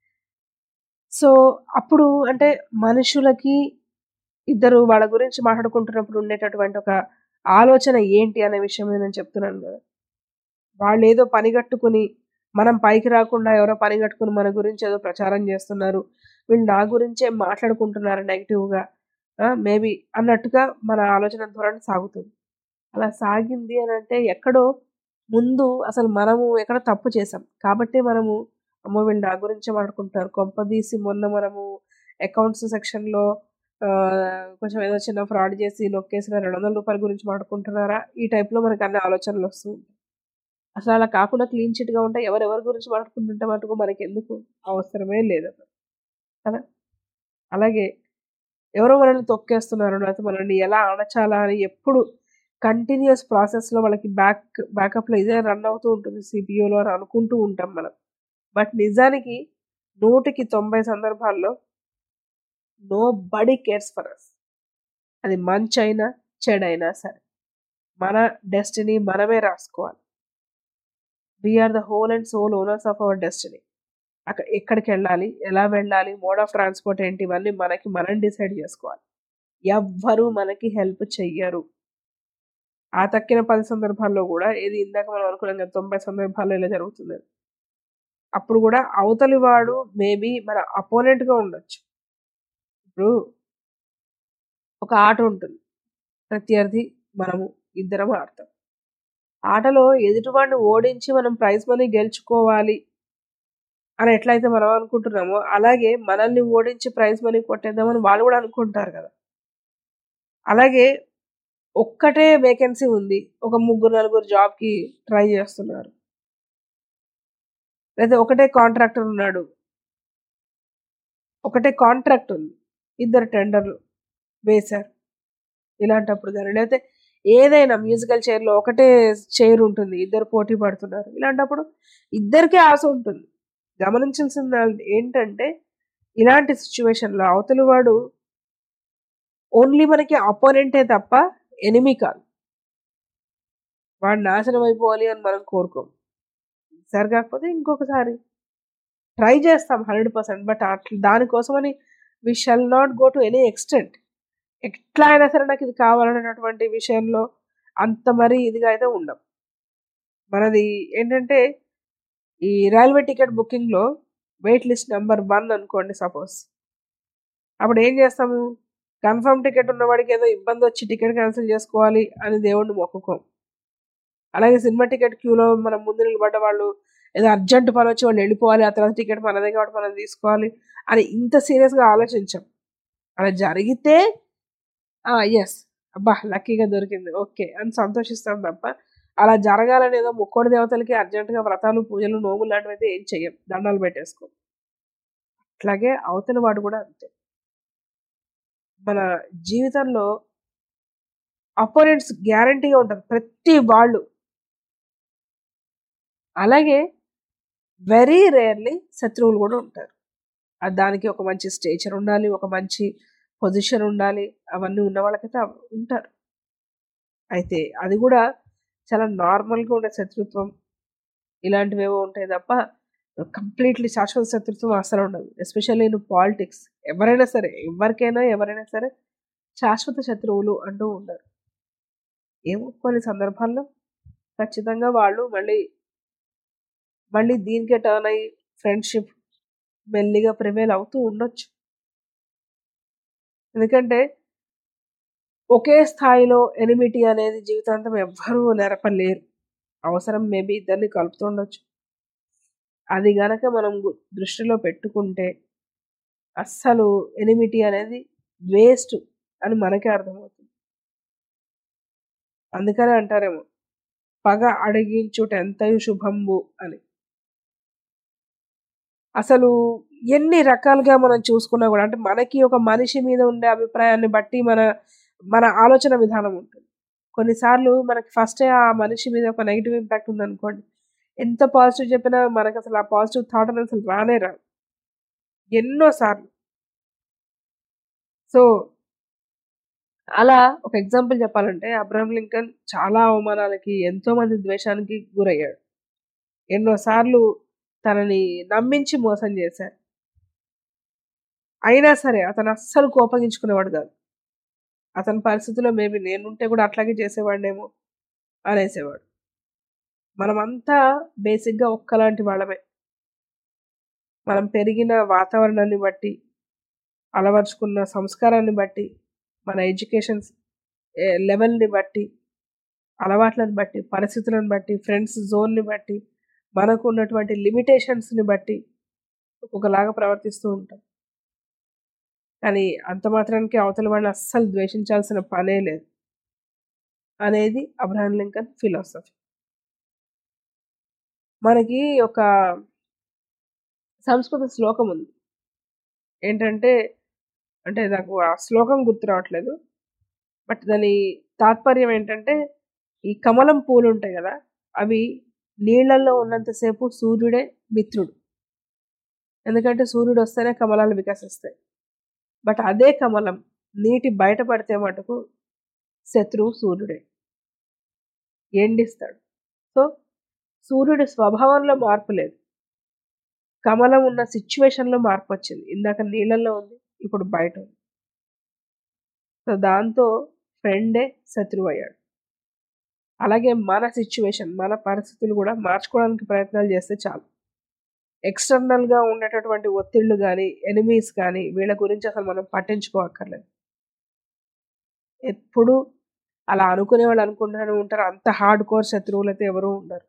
సో అప్పుడు అంటే మనుషులకి ఇద్దరు వాళ్ళ గురించి మాట్లాడుకుంటున్నప్పుడు ఉండేటటువంటి ఒక ఆలోచన ఏంటి అనే విషయం నేను చెప్తున్నాను కదా వాళ్ళు ఏదో పనిగట్టుకుని మనం పైకి రాకుండా ఎవరో పని కట్టుకుని మన గురించి ఏదో ప్రచారం చేస్తున్నారు వీళ్ళు నా గురించే మాట్లాడుకుంటున్నారు నెగిటివ్గా మేబీ అన్నట్టుగా మన ఆలోచన ధోరణి సాగుతుంది అలా సాగింది అని అంటే ఎక్కడో ముందు అసలు మనము ఎక్కడ తప్పు చేసాం కాబట్టి మనము అమ్మో వీళ్ళు నా గురించే మాట్లాడుకుంటారు కొంపదీసి మొన్న మనము అకౌంట్స్ సెక్షన్లో కొంచెం ఏదో చిన్న ఫ్రాడ్ చేసి నొక్కేసిన రెండు వందల రూపాయల గురించి మాట్లాడుకుంటున్నారా ఈ టైప్లో మనకు అన్ని ఆలోచనలు వస్తూ ఉంటాయి అసలు అలా కాకుండా క్లీన్ చిట్గా ఉంటే ఎవరెవరి గురించి మాట్లాడుకుంటుంటే మటుకు మనకి ఎందుకు అవసరమే లేదు అసలు కదా అలాగే ఎవరో మనల్ని తొక్కేస్తున్నారు లేకపోతే మనల్ని ఎలా అణచాలా అని ఎప్పుడు కంటిన్యూస్ ప్రాసెస్లో వాళ్ళకి బ్యాక్ బ్యాకప్లో ఇదే రన్ అవుతూ ఉంటుంది సిపియూలో అని అనుకుంటూ ఉంటాం మనం బట్ నిజానికి నూటికి తొంభై సందర్భాల్లో nobody cares for us అది మంచి అయినా చెడైనా సరే మన డెస్టినీ మనమే రాసుకోవాలి we are the whole and sole owners of our destiny అక్కడ ఎక్కడికి వెళ్ళాలి ఎలా వెళ్ళాలి మోడ్ ఆఫ్ ట్రాన్స్పోర్ట్ ఏంటి ఇవన్నీ మనకి మనం డిసైడ్ చేసుకోవాలి ఎవ్వరూ మనకి హెల్ప్ చెయ్యరు ఆ తక్కిన పది సందర్భాల్లో కూడా ఏది ఇందాక మనం అనుకున్నాం కదా తొంభై సందర్భాల్లో ఇలా జరుగుతుంది అప్పుడు కూడా అవతలి వాడు మేబీ మన అపోనెంట్గా ఉండొచ్చు ఇప్పుడు ఒక ఆట ఉంటుంది ప్రత్యర్థి మనము ఇద్దరం ఆడతాం ఆటలో ఎదుటివాడిని ఓడించి మనం ప్రైజ్ మనీ గెలుచుకోవాలి అని ఎట్లయితే మనం అనుకుంటున్నామో అలాగే మనల్ని ఓడించి ప్రైజ్ మనీ కొట్టేద్దామని వాళ్ళు కూడా అనుకుంటారు కదా అలాగే ఒక్కటే వేకెన్సీ ఉంది ఒక ముగ్గురు నలుగురు జాబ్కి ట్రై చేస్తున్నారు లేదా ఒకటే కాంట్రాక్టర్ ఉన్నాడు ఒకటే కాంట్రాక్ట్ ఉంది ఇద్దరు టెండర్లు వేశారు ఇలాంటప్పుడు కానీ లేకపోతే ఏదైనా మ్యూజికల్ చైర్లో ఒకటే చైర్ ఉంటుంది ఇద్దరు పోటీ పడుతున్నారు ఇలాంటప్పుడు ఇద్దరికే ఆశ ఉంటుంది గమనించాల్సింది ఏంటంటే ఇలాంటి సిచ్యువేషన్లో అవతలి వాడు ఓన్లీ మనకి అపోనెంటే తప్ప ఎనిమి కాదు వాడు నాశనం అయిపోవాలి అని మనం కోరుకోం సరి కాకపోతే ఇంకొకసారి ట్రై చేస్తాం హండ్రెడ్ పర్సెంట్ బట్ అట్లా దానికోసమని we shall not go to any extent ఎట్లా అయినా సరే నాకు ఇది కావాలనేటటువంటి విషయంలో అంత మరీ ఇదిగా అయితే ఉండం మనది ఏంటంటే ఈ రైల్వే టికెట్ బుకింగ్లో వెయిట్ లిస్ట్ నెంబర్ వన్ అనుకోండి సపోజ్ అప్పుడు ఏం చేస్తాము కన్ఫర్మ్ టికెట్ ఉన్నవాడికి ఏదో ఇబ్బంది వచ్చి టికెట్ క్యాన్సిల్ చేసుకోవాలి అని దేవుణ్ణి మొక్కుకోం అలాగే సినిమా టికెట్ క్యూలో మనం ముందు నిలబడ్డ వాళ్ళు ఏదో అర్జెంట్ పని వచ్చి వాళ్ళు వెళ్ళిపోవాలి ఆ తర్వాత టికెట్ మనదే కాబట్టి మనం తీసుకోవాలి అని ఇంత సీరియస్గా ఆలోచించాం అలా జరిగితే ఎస్ అబ్బా లక్కీగా దొరికింది ఓకే అని సంతోషిస్తాం తప్ప అలా జరగాలని ఏదో ముక్కోడి దేవతలకి అర్జెంటుగా వ్రతాలు పూజలు నోములు లాంటివి అయితే ఏం చెయ్యం దండాలు పెట్టేసుకో అట్లాగే అవతల వాడు కూడా అంతే మన జీవితంలో అపోనెంట్స్ గ్యారంటీగా ఉంటారు ప్రతి వాళ్ళు అలాగే వెరీ రేర్లీ శత్రువులు కూడా ఉంటారు అది దానికి ఒక మంచి స్టేచర్ ఉండాలి ఒక మంచి పొజిషన్ ఉండాలి అవన్నీ ఉన్న వాళ్ళకైతే ఉంటారు అయితే అది కూడా చాలా నార్మల్గా ఉండే శత్రుత్వం ఇలాంటివి ఏవో ఉంటాయి తప్ప కంప్లీట్లీ శాశ్వత శత్రుత్వం అసలు ఉండదు ఎస్పెషల్లీ ఇన్ పాలిటిక్స్ ఎవరైనా సరే ఎవరికైనా ఎవరైనా సరే శాశ్వత శత్రువులు అంటూ ఉండరు ఏమో కొన్ని సందర్భాల్లో ఖచ్చితంగా వాళ్ళు మళ్ళీ మళ్ళీ దీనికే టర్న్ అయ్యి ఫ్రెండ్షిప్ మెల్లిగా ప్రివేల్ అవుతూ ఉండొచ్చు ఎందుకంటే ఒకే స్థాయిలో ఎనిమిటీ అనేది జీవితాంతం ఎవ్వరూ నెరపలేరు అవసరం మేబీ ఇద్దరిని కలుపుతుండొచ్చు అది గనక మనం దృష్టిలో పెట్టుకుంటే అస్సలు ఎనిమిటీ అనేది వేస్ట్ అని మనకే అర్థమవుతుంది అందుకనే అంటారేమో పగ అడిగించుట ఎంతయు శుభంబు అని అసలు ఎన్ని రకాలుగా మనం చూసుకున్నా కూడా అంటే మనకి ఒక మనిషి మీద ఉండే అభిప్రాయాన్ని బట్టి మన మన ఆలోచన విధానం ఉంటుంది కొన్నిసార్లు మనకి ఫస్టే ఆ మనిషి మీద ఒక నెగిటివ్ ఇంపాక్ట్ ఉందనుకోండి ఎంత పాజిటివ్ చెప్పినా మనకు అసలు ఆ పాజిటివ్ థాట్ అనేది అసలు రానే రాదు ఎన్నోసార్లు సో అలా ఒక ఎగ్జాంపుల్ చెప్పాలంటే అబ్రహం లింకన్ చాలా అవమానాలకి ఎంతో మంది ద్వేషానికి గురయ్యాడు ఎన్నోసార్లు తనని నమ్మించి మోసం చేశారు అయినా సరే అతను అస్సలు కోపగించుకునేవాడు కాదు అతని పరిస్థితిలో మేబీ నేనుంటే కూడా అట్లాగే చేసేవాడినేమో అనేసేవాడు మనమంతా బేసిక్గా ఒక్కలాంటి వాళ్ళమే మనం పెరిగిన వాతావరణాన్ని బట్టి అలవర్చుకున్న సంస్కారాన్ని బట్టి మన ఎడ్యుకేషన్ లెవెల్ని బట్టి అలవాట్లను బట్టి పరిస్థితులను బట్టి ఫ్రెండ్స్ జోన్ని బట్టి మనకు ఉన్నటువంటి లిమిటేషన్స్ని బట్టి ఒకలాగా ప్రవర్తిస్తూ ఉంటాం కానీ అంత మాత్రానికి అవతల వాళ్ళని అస్సలు ద్వేషించాల్సిన పనే లేదు అనేది అబ్రహం లింకన్ ఫిలాసఫీ మనకి ఒక సంస్కృత శ్లోకం ఉంది ఏంటంటే అంటే నాకు ఆ శ్లోకం గుర్తు రావట్లేదు బట్ దాని తాత్పర్యం ఏంటంటే ఈ కమలం పూలు ఉంటాయి కదా అవి నీళ్ళల్లో ఉన్నంతసేపు సూర్యుడే మిత్రుడు ఎందుకంటే సూర్యుడు వస్తేనే కమలాలు వికసిస్తాయి బట్ అదే కమలం నీటి బయట పడితే మటుకు శత్రువు సూర్యుడే ఎండిస్తాడు సో సూర్యుడి స్వభావంలో మార్పు లేదు కమలం ఉన్న సిచ్యువేషన్లో మార్పు వచ్చింది ఇందాక నీళ్ళల్లో ఉంది ఇప్పుడు బయట ఉంది సో దాంతో ఫ్రెండే శత్రువు అయ్యాడు అలాగే మన సిచ్యువేషన్ మన పరిస్థితులు కూడా మార్చుకోవడానికి ప్రయత్నాలు చేస్తే చాలు ఎక్స్టర్నల్గా ఉండేటటువంటి ఒత్తిళ్ళు కానీ ఎనిమీస్ కానీ వీళ్ళ గురించి అసలు మనం పట్టించుకోక్కర్లేదు ఎప్పుడు అలా అనుకునే వాళ్ళు అనుకుంటూనే ఉంటారు అంత హార్డ్ కోర్ శత్రువులు అయితే ఎవరూ ఉండరు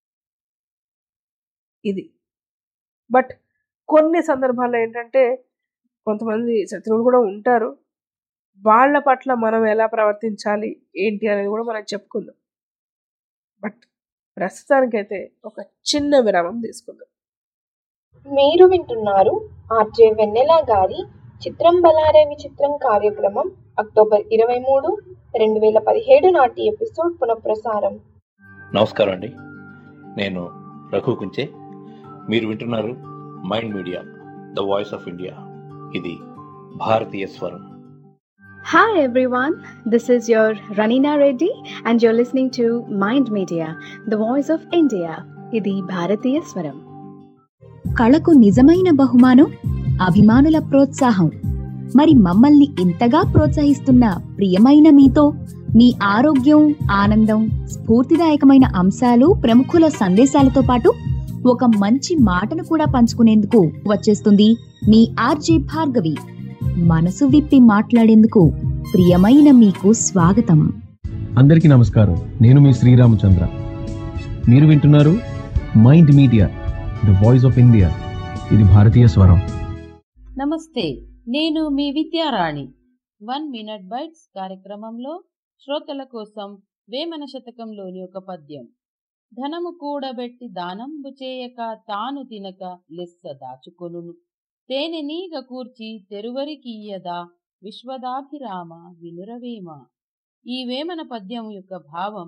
ఇది బట్ కొన్ని సందర్భాల్లో ఏంటంటే కొంతమంది శత్రువులు కూడా ఉంటారు వాళ్ళ పట్ల మనం ఎలా ప్రవర్తించాలి ఏంటి అనేది కూడా మనం చెప్పుకుందాం బట్ ప్రస్తుతానికైతే ఒక చిన్న విరామం తీసుకుందాం మీరు వింటున్నారు ఆర్జే వెన్నెల గారి చిత్రం బలారే విచిత్రం కార్యక్రమం అక్టోబర్ ఇరవై మూడు రెండు వేల పదిహేడు నాటి ఎపిసోడ్ పునఃప్రసారం నమస్కారం అండి నేను రఘు కుంచే మీరు వింటున్నారు mind media the voice of India ఇది భారతీయ స్వరం Hi everyone, this is your Ranina Reddy and you're listening to Mind Media, the voice of India. ఇది భారతీయ స్వరం కళకు నిజమైన బహుమానం అభిమానుల ప్రోత్సాహం మరి మమ్మల్ని ఇంతగా ప్రోత్సహిస్తున్న ప్రియమైన మీతో మీ ఆరోగ్యం ఆనందం స్ఫూర్తిదాయకమైన అంశాలు ప్రముఖుల సందేశాలతో పాటు ఒక మంచి మాటను కూడా పంచుకునేందుకు వచ్చేస్తుంది మీ ఆర్జే భార్గవి మనసు విప్పి మాట్లాడేందుకు ప్రియమైన మీకు స్వాగతం అందరికీ నమస్కారం నేను మీ శ్రీరామచంద్ర మీరు వింటున్నారు mind media the voice of India ఇది భారతీయ స్వరం నమస్తే నేను మీ విద్యారాణి వన్ మినిట్ బైట్స్ కార్యక్రమంలో శ్రోతల కోసం వేమన శతకంలోని ఒక పద్యం ధనము కూడబెట్టి దానంబు చేయక తాను తినక లెస్స దాచుకొనును తేనె నీగ కూర్చి తెరువరికియ్యదా విశ్వదాభిరామ వినురవేమ ఈ వేమన పద్యం యొక్క భావం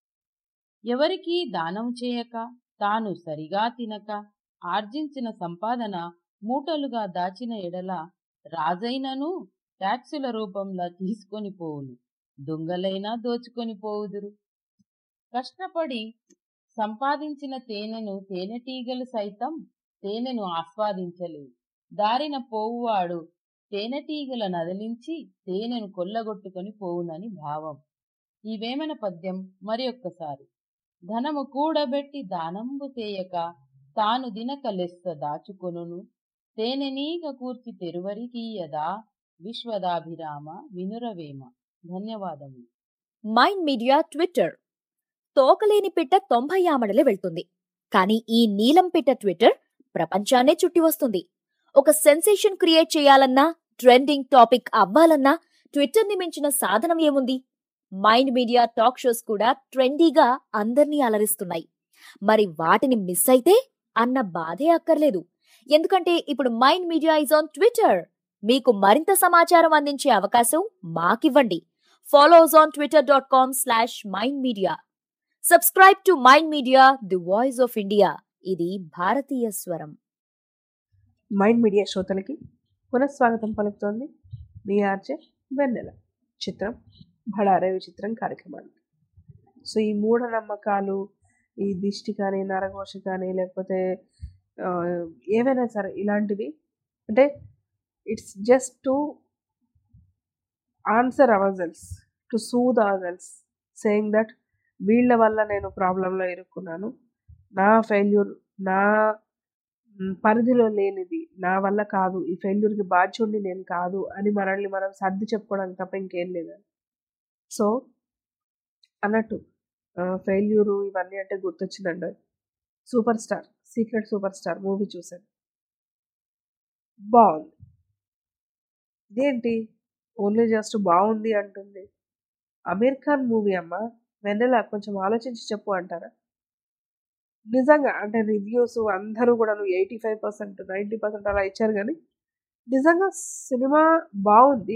ఎవరికీ దానం చేయక తాను సరిగా తినక ఆర్జించిన సంపాదన మూటలుగా దాచిన ఎడల రాజైనను ట్యాక్సుల రూపంలో తీసుకొని పోవును దొంగలైనా దోచుకొని పోవుదురు కష్టపడి సంపాదించిన తేనెను తేనెటీగలు సైతం తేనెను ఆస్వాదించలేవు దారిన పోవువాడు తేనెటీగల నదిలించి తేనెను కొల్లగొట్టుకొని పోవునని భావం ఈ వేమన పద్యం మరి ఒక్కసారి ధనము కూడబెట్టి దానంబు చేయక తాను దినక లెస్స దాచుకొనును తేనెనీగ కూర్చి తెరువరికీయదా విశ్వదాభిరామ వినురవేమ ధన్యవాదములు మైండ్ మీడియా ట్విట్టర్ తోకలేని పిట్ట తొంభై ఆమడలే వెళ్తుంది కానీ ఈ నీలం పిట్ట ట్విట్టర్ ప్రపంచాన్నే చుట్టి వస్తుంది ఒక సెన్సేషన్ క్రియేట్ చేయాలన్నా ట్రెండింగ్ టాపిక్ అవ్వాలన్నా ట్విట్టర్ ని మించిన సాధనం ఏముంది మైండ్ మీడియా టాక్ షోస్ కూడా ట్రెండీగా అందర్నీ అలరిస్తున్నాయి మరి వాటిని మిస్ అయితే అన్న బాధే అక్కర్లేదు ఎందుకంటే ఇప్పుడు mind media is on Twitter మీకు మరింత సమాచారం అందించే అవకాశం మాకివ్వండి follow us on Twitter dot com slash mind media subscribe to mind media the voice of India ఇది భారతీయ స్వరం మైండ్ మీడియా శ్రోతలకి పునఃస్వాగతం పలుకుతోంది మీ ఆర్జే వెన్నెల చిత్రం భడారే విచిత్రం కార్యక్రమానికి సో ఈ మూఢనమ్మకాలు ఈ దిష్టి కానీ నరఘోష కానీ లేకపోతే ఆ, ఏవైనా సరే ఇలాంటివి అంటే it's just to answer ourselves to soothe ourselves saying that వీళ్ళ వల్ల నేను ప్రాబ్లంలో ఇరుక్కున్నాను నా ఫెయిల్యూర్ నా మ్, పరిధిలో లేనిది నా వల్ల కాదు ఈ ఫెయిల్యూర్కి బాధ్యుడిని నేను కాదు అని మనల్ని మనం సర్ది చెప్పుకోవడానికి తప్ప ఇంకేం లేదని సో అన్నట్టు ఫెయిల్యూరు ఇవన్నీ అంటే గుర్తొచ్చిందండి super star secret super star movie చూశాను బాగుంది ఇదేంటి ఓన్లీ జస్ట్ బాగుంది అంటుంది అమీర్ ఖాన్ మూవీ అమ్మ వెన్నెల కొంచెం ఆలోచించి చెప్పు అంటారా నిజంగా అంటే రివ్యూస్ అందరూ కూడా eighty five percent ninety percent అలా ఇచ్చారు కానీ నిజంగా సినిమా బాగుంది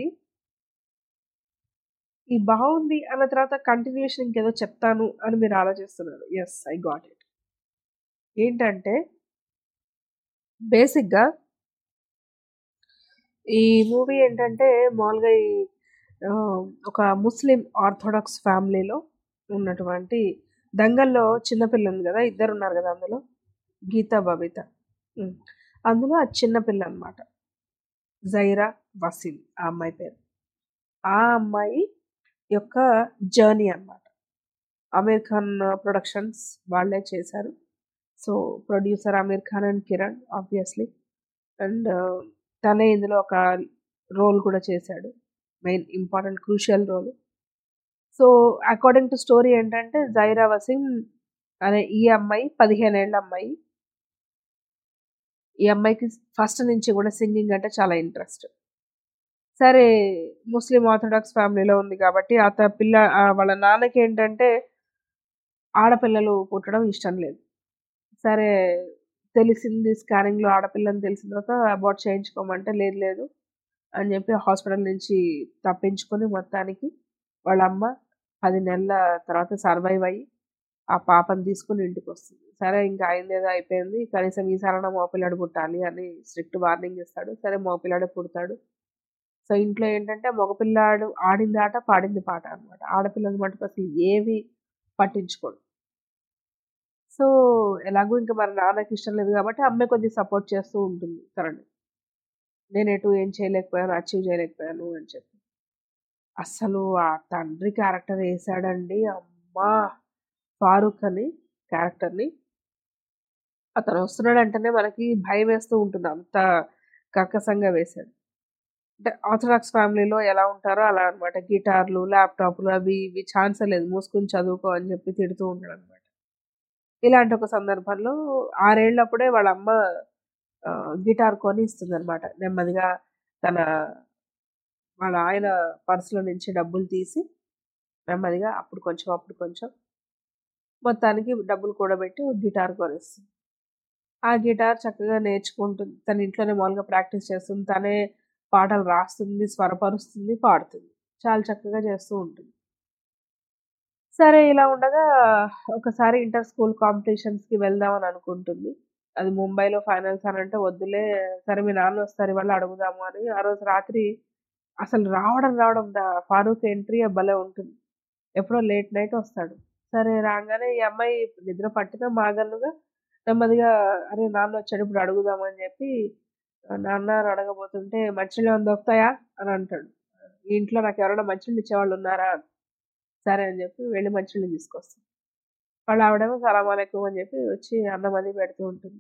ఈ బాగుంది అన్న తర్వాత కంటిన్యూషన్ ఇంకేదో చెప్తాను అని మీరు ఆలోచిస్తున్నారు ఎస్ ఐ గాట్ ఇట్ ఏంటంటే బేసిక్గా ఈ మూవీ ఏంటంటే మామూలుగా ఈ ఆ, ఒక ముస్లిం ఆర్థోడాక్స్ ఫ్యామిలీలో ఉన్నటువంటి దంగల్లో చిన్నపిల్ల ఉంది కదా ఇద్దరు ఉన్నారు కదా అందులో గీతా బబిత ఉమ్. అందులో ఆ చిన్నపిల్ల అనమాట జైరా వసీం ఆ అమ్మాయి పేరు ఆ అమ్మాయి యొక్క జర్నీ అన్నమాట అమీర్ ఖాన్ ప్రొడక్షన్స్ వాళ్ళే చేశారు so producer Aamir Khan and Kiran obviously and తనే ఇందులో ఒక రోల్ కూడా చేశాడు main important crucial role so according to story ఏంటంటే జైరా వసీం అనే ఈ అమ్మాయి పదిహేను ఏళ్ళ అమ్మాయి ఈ అమ్మాయికి ఫస్ట్ నుంచి కూడా సింగింగ్ అంటే చాలా ఇంట్రెస్ట్ సరే ముస్లిం ఆర్థడాక్స్ ఫ్యామిలీలో ఉంది కాబట్టి అత పిల్ల ఆ వాళ్ళ నాన్నకి ఏంటంటే ఆడపిల్లలు పుట్టడం ఇష్టం లేదు సరే తెలిసింది స్కానింగ్లో ఆడపిల్లని తెలిసిన తర్వాత అబార్ట్ చేయించుకోమంటే లేదు లేదు అని చెప్పి హాస్పిటల్ నుంచి తప్పించుకొని మొత్తానికి వాళ్ళ అమ్మ పది నెలల తర్వాత సర్వైవ్ అయ్యి ఆ పాపని తీసుకుని ఇంటికి వస్తుంది సరే ఇంకా అయింది ఏదో అయిపోయింది కనీసం ఈ సారణ మోపిల్లాడు పుట్టాలి అని స్ట్రిక్ట్ వార్నింగ్ ఇస్తాడు సరే మోపిల్లాడే పుడతాడు సో ఇంట్లో ఏంటంటే మగపిల్లాడు ఆడింది ఆట పాడింది పాట అనమాట ఆడపిల్లల మటుకు అసలు ఏవి పట్టించుకోడు సో ఎలాగో ఇంకా మన నాన్నకి ఇష్టం లేదు కాబట్టి అమ్మాయి కొద్దిగా సపోర్ట్ చేస్తూ ఉంటుంది తనని నేను ఎటు ఏం చేయలేకపోయాను అచీవ్ చేయలేకపోయాను అని చెప్పి అసలు ఆ తండ్రి క్యారెక్టర్ వేసాడండి అమ్మా ఫారూక్ అని క్యారెక్టర్ని అతను వస్తున్నాడు అంటేనే మనకి భయం వేస్తూ ఉంటుంది అంత కర్కసంగా వేశాడు అంటే ఆర్థడాక్స్ ఫ్యామిలీలో ఎలా ఉంటారో అలా అనమాట గిటార్లు ల్యాప్టాప్లు అవి ఇవి ఛాన్స్ లేదు మూసుకుని చదువుకో అని చెప్పి తిడుతూ ఉంటాడు అనమాట ఇలాంటి ఒక సందర్భంలో ఆరేళ్ళప్పుడే వాళ్ళ అమ్మ గిటార్ కొని ఇస్తుంది అనమాట నెమ్మదిగా తన వాళ్ళ ఆయన పర్సులో నుంచి డబ్బులు తీసి నెమ్మదిగా అప్పుడు కొంచెం అప్పుడు కొంచెం మొత్తానికి డబ్బులు కూడబెట్టి ఒక గిటార్ కొనిస్తుంది ఆ గిటార్ చక్కగా నేర్చుకుంటుంది తన ఇంట్లోనే మామూలుగా ప్రాక్టీస్ చేస్తుంది తనే పాటలు రాస్తుంది స్వరపరుస్తుంది పాడుతుంది చాలా చక్కగా చేస్తూ ఉంటుంది సరే ఇలా ఉండగా ఒకసారి ఇంటర్ స్కూల్ కాంపిటీషన్స్కి వెళ్దామని అనుకుంటుంది అది ముంబైలో ఫైనల్స్ అని అంటే వద్దులే సరే మీ నాన్న వస్తారు ఇవాళ అడుగుదాము అని ఆ రోజు రాత్రి అసలు రావడం రావడం దా ఫారూక్ ఎంట్రీ భలే ఉంటుంది ఎప్పుడో లేట్ నైట్ వస్తాడు సరే రాగానే ఈ అమ్మాయి నిద్ర పట్టిన మాగన్నుగా నెమ్మదిగా అరే నాన్న వచ్చాడు ఇప్పుడు అడుగుదామని చెప్పి నాన్న అని అడగబోతుంటే మంచినీళ్ళు ఏమైనా దొరుకుతాయా అని అంటాడు ఈ ఇంట్లో నాకు ఎవరైనా మంచినీళ్ళు ఇచ్చేవాళ్ళు ఉన్నారా సరే అని చెప్పి వెళ్ళి మంచినీళ్ళు తీసుకొస్తాం వాళ్ళు ఆవిడేమో సలాం అలైకుం అని చెప్పి వచ్చి అన్నం అది పెడుతూ ఉంటుంది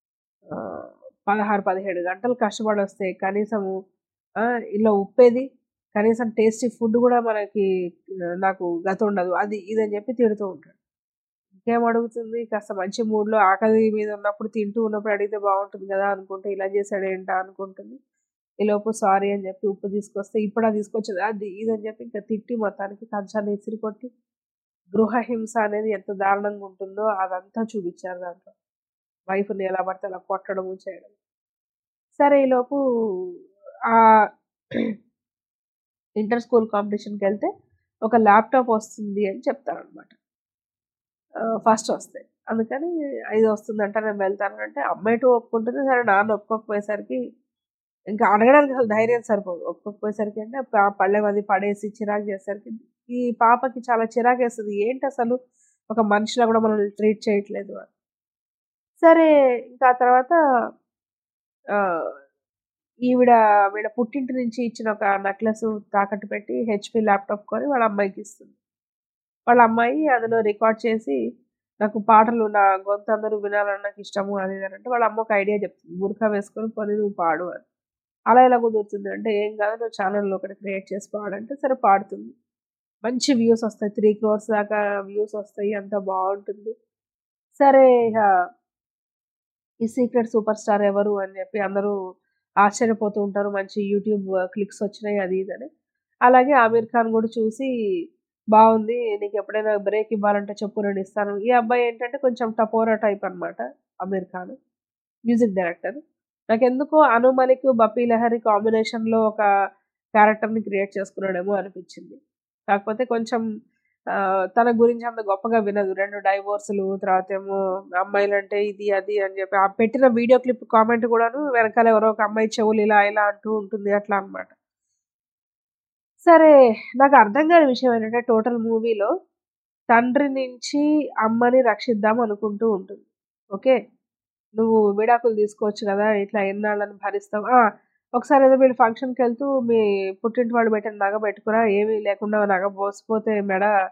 పదహారు పదిహేడు గంటలు కష్టపడి వస్తే కనీసము ఇలా ఉప్పేది కనీసం టేస్టీ ఫుడ్ కూడా మనకి నాకు గత ఉండదు అది ఇదని చెప్పి తిడుతూ ఉంటాడు ఇంకేం అడుగుతుంది కాస్త మంచి మూడ్లో ఆకలి మీద ఉన్నప్పుడు తింటూ ఉన్నప్పుడు అడిగితే బాగుంటుంది కదా అనుకుంటే ఇలా చేశాడు ఏంటా అనుకుంటుంది ఈలోపు సారీ అని చెప్పి ఉప్పు తీసుకొస్తే ఇప్పుడు అది తీసుకొచ్చేది అది ఇదని చెప్పి ఇంకా తిట్టి మొత్తానికి కంచాన్ని ఇసిరి కొట్టి గృహహింస అనేది ఎంత దారుణంగా ఉంటుందో అదంతా చూపించారు దాంట్లో వైఫ్ని ఎలా పడితే అలా కొట్టడము చేయడం సరే ఈలోపు ఆ ఇంటర్ స్కూల్ కాంపిటీషన్కి వెళ్తే ఒక ల్యాప్టాప్ వస్తుంది అని చెప్తారనమాట ఫస్ట్ వస్తాయి అందుకని ఐదు వస్తుందంట నేను వెళ్తాను అంటే అమ్మాయి టూ ఒప్పుకుంటుంది సరే నాన్న ఒప్పుకోకపోయేసరికి ఇంకా అడగడానికి అసలు ధైర్యం సరిపోదు ఒప్పుకోకపోయేసరికి అంటే పళ్ళెం అది పడేసి చిరాకు చేసేసరికి ఈ పాపకి చాలా చిరాకు వేస్తుంది ఏంటి అసలు ఒక మనిషిలా కూడా మనల్ని ట్రీట్ చేయట్లేదు అని సరే ఇంకా ఆ తర్వాత ఈవిడ వీళ్ళ పుట్టింటి నుంచి ఇచ్చిన ఒక నెక్లెస్ తాకట్టు పెట్టి హెచ్పి ల్యాప్టాప్ కొని వాళ్ళ అమ్మాయికి ఇస్తుంది వాళ్ళ అమ్మాయి అందులో రికార్డ్ చేసి నాకు పాటలు నా గొంతు అందరూ వినాలని నాకు ఇష్టము అది ఇది అంటే వాళ్ళ అమ్మ ఒక ఐడియా చెప్తుంది బుర్ఖా వేసుకొని కొని నువ్వు పాడు అని అలా ఎలా కుదురుతుంది అంటే ఏం కాదు నువ్వు ఛానల్లో ఒకటి క్రియేట్ చేసి పాడంటే సరే పాడుతుంది మంచి వ్యూస్ వస్తాయి త్రీ క్రోర్స్ దాకా వ్యూస్ వస్తాయి అంత బాగుంటుంది సరే ఇక ఈ సీక్రెట్ సూపర్ స్టార్ ఎవరు అని చెప్పి అందరూ ఆశ్చర్యపోతూ ఉంటారు మంచి యూట్యూబ్ క్లిక్స్ వచ్చినాయి అది ఇదని అలాగే ఆమీర్ ఖాన్ కూడా చూసి బాగుంది నీకు ఎప్పుడైనా బ్రేక్ ఇవ్వాలంటే చెప్పు నేను ఇస్తాను ఈ అబ్బాయి ఏంటంటే కొంచెం టపోరా టైప్ అనమాట అమీర్ ఖాన్ మ్యూజిక్ డైరెక్టర్ నాకు ఎందుకో అను మలిక్ బప్పీ లహరి కాంబినేషన్లో ఒక క్యారెక్టర్ని క్రియేట్ చేసుకున్నాడేమో అనిపించింది కాకపోతే కొంచెం తన గురించి అంత గొప్పగా వినదు రెండు డైవోర్సులు తర్వాత ఏమో అమ్మాయిలు అంటే ఇది అది అని చెప్పి ఆ పెట్టిన వీడియో క్లిప్ కామెంట్ కూడాను వెనకాల ఎవరో ఒక అమ్మాయి చెవులు ఇలా ఇలా అంటూ ఉంటుంది అట్లా అనమాట సరే నాకు అర్థం కాని విషయం ఏంటంటే టోటల్ మూవీలో తండ్రి నుంచి అమ్మని రక్షిద్దాం అనుకుంటూ ఉంటుంది ఓకే నువ్వు విడాకులు తీసుకోవచ్చు కదా ఇట్లా ఎన్నాళ్ళని భరిస్తావు ఒకసారి ఏదో వీళ్ళు ఫంక్షన్కి వెళ్తూ మీ పుట్టింటి వాడు పెట్టిన నగ పెట్టుకురా ఏమీ లేకుండా నగ పోసిపోతే మెడ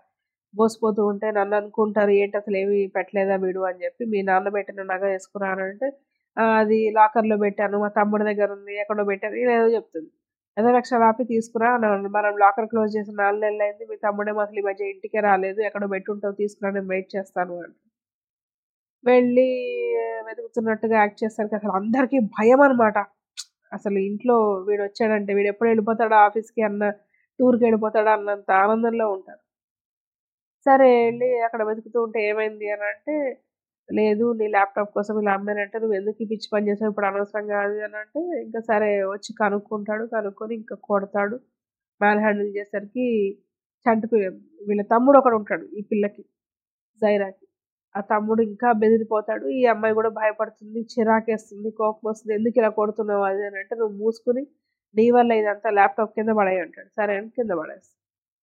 మోసిపోతూ ఉంటే నన్ను అనుకుంటారు ఏంటి అసలు ఏమి పెట్టలేదా వీడు అని చెప్పి మీ నాన్న పెట్టిన నగ వేసుకున్నానంటే "ఆ, అది లాకర్లో పెట్టాను మా తమ్ముడి దగ్గర ఉంది ఎక్కడో పెట్టాను ఇలా ఏదో చెప్తుంది అదే లక్షలు ఆపి తీసుకురా అన్నాను. మనం లాకర్ క్లోజ్ చేసిన నాలుగు నెలలు అయింది మీ తమ్ముడేమో అసలు ఈ మధ్య ఇంటికే రాలేదు ఎక్కడో పెట్టుంటావు తీసుకురా నేను వెయిట్ చేస్తాను అంటే వెళ్ళి వెతుకుతున్నట్టుగా యాక్ట్ చేస్తారు అసలు అందరికీ భయం అనమాట అసలు ఇంట్లో వీడు వచ్చాడంటే వీడు ఎప్పుడు వెళ్ళిపోతాడా ఆఫీస్కి అన్న టూర్కి వెళ్ళిపోతాడా అన్నంత ఆనందంలో ఉంటారు సరే వెళ్ళి అక్కడ వెతుకుతూ ఉంటే ఏమైంది అని అంటే లేదు నీ ల్యాప్టాప్ కోసం ఇలా అమ్మానంటే నువ్వు ఎందుకు ఈ పిచ్చి పని చేసావు ఇప్పుడు అనవసరంగా అది అని అంటే ఇంకా సరే వచ్చి కనుక్కుంటాడు కనుక్కొని ఇంకా కొడతాడు మ్యాన్ హ్యాండిల్ చేసరికి చంటి వీళ్ళ తమ్ముడు ఒకడు ఉంటాడు ఈ పిల్లకి జైరాకి ఆ తమ్ముడు ఇంకా బెదిరిపోతాడు ఈ అమ్మాయి కూడా భయపడుతుంది చిరాకేస్తుంది కోపం వస్తుంది ఎందుకు ఇలా కొడుతున్నావు అది అని అంటే నువ్వు మూసుకుని నీ వల్ల ఇదంతా ల్యాప్టాప్ కింద పడేయి అంటాడు సరే అని కింద పడేస్తాడు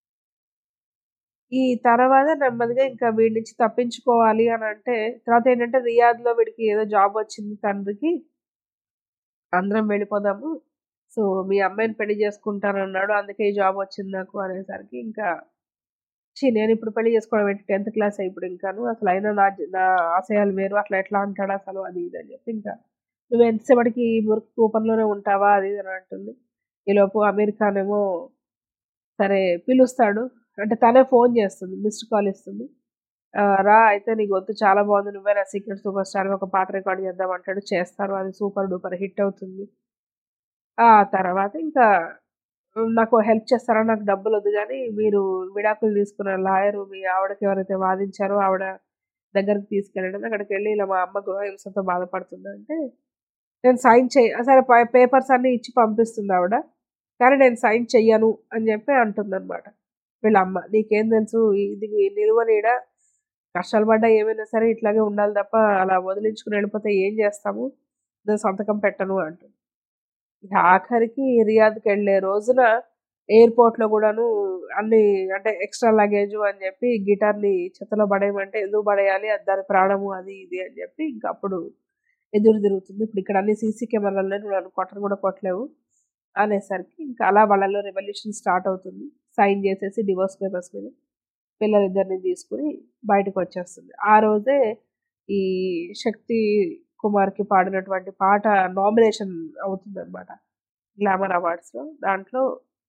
ఈ తర్వాత నెమ్మదిగా ఇంకా వీడి నుంచి తప్పించుకోవాలి అని అంటే తర్వాత ఏంటంటే రియాద్లో వీడికి ఏదో జాబ్ వచ్చింది తండ్రికి అందరం వెళ్ళిపోదాము సో మీ అమ్మాయిని పెళ్లి చేసుకుంటానన్నాడు అందుకే ఈ జాబ్ వచ్చింది నాకు అనేసరికి ఇంకా ఛీ నేను ఇప్పుడు పెళ్లి చేసుకోవడం ఏంటి టెన్త్ క్లాస్ ఇప్పుడు ఇంకాను అసలు అయినా నా నా ఆశయాలు వేరు అట్లా ఎట్లా అంటాడు అసలు అది ఇది అని చెప్పి ఇంకా నువ్వు ఎంతసేపటికి ఈ మురికి కూపంలోనే ఉంటావా అది ఇది అని అంటుంది ఈలోపు అమీర్ ఖాన్ ఏమో సరే పిలుస్తాడు అంటే తనే ఫోన్ చేస్తుంది మిస్డ్ కాల్ ఇస్తుంది "ఆ, రా అయితే నీ గొంతు చాలా బాగుంది నువ్వే నా సీక్రెట్ సూపర్ స్టార్ ఒక పాట రికార్డ్ చేద్దాం అంటాడు చేస్తారు అది సూపర్ డూపర్ హిట్ అవుతుంది ఆ తర్వాత ఇంకా నాకు హెల్ప్ చేస్తారా నాకు డబ్బులు వద్దు కానీ మీరు విడాకులు తీసుకున్న లాయరు మీ ఆవిడకి ఎవరైతే వాదించారో ఆవిడ దగ్గరికి తీసుకెళ్ళడం అక్కడికి వెళ్ళి ఇలా మా అమ్మ గృహహింసతో బాధపడుతుంది అంటే నేను సైన్ చేయ సరే పేపర్స్ అన్నీ ఇచ్చి పంపిస్తుంది ఆవిడ కానీ నేను సైన్ చెయ్యను అని చెప్పి అంటుంది అనమాట వీళ్ళ అమ్మ నీకేం తెలుసు ఇది నిలువనీడ కష్టాలు పడ్డా ఏమైనా సరే ఇట్లాగే ఉండాలి తప్ప అలా వదిలించుకుని వెళ్ళిపోతే ఏం చేస్తాము నేను సంతకం పెట్టను అంటుంది ఇక ఆఖరికి రియాద్కి వెళ్ళే రోజున ఎయిర్పోర్ట్లో కూడాను అన్ని అంటే ఎక్స్ట్రా లగేజ్ అని చెప్పి గిటార్ని చెత్తలో పడేయమంటే ఎందుకు పడేయాలి అది దాని ప్రాణము అది ఇది అని చెప్పి ఇంకా అప్పుడు ఎదురు తిరుగుతుంది ఇప్పుడు ఇక్కడ అన్ని సీసీ కెమెరాలు నువ్వు నన్ను కొట్టను కూడా కొట్టలేవు అనేసరికి ఇంకా అలా వాళ్ళలో రెవల్యూషన్ స్టార్ట్ అవుతుంది సైన్ చేసేసి డివోర్స్ పేపర్స్ మీద పిల్లలిద్దరిని తీసుకుని బయటకు వచ్చేస్తుంది ఆ రోజే ఈ శక్తి కుమార్కి పాడినటువంటి పాట నామినేషన్ అవుతుంది అనమాట గ్లామర్ అవార్డ్స్లో దాంట్లో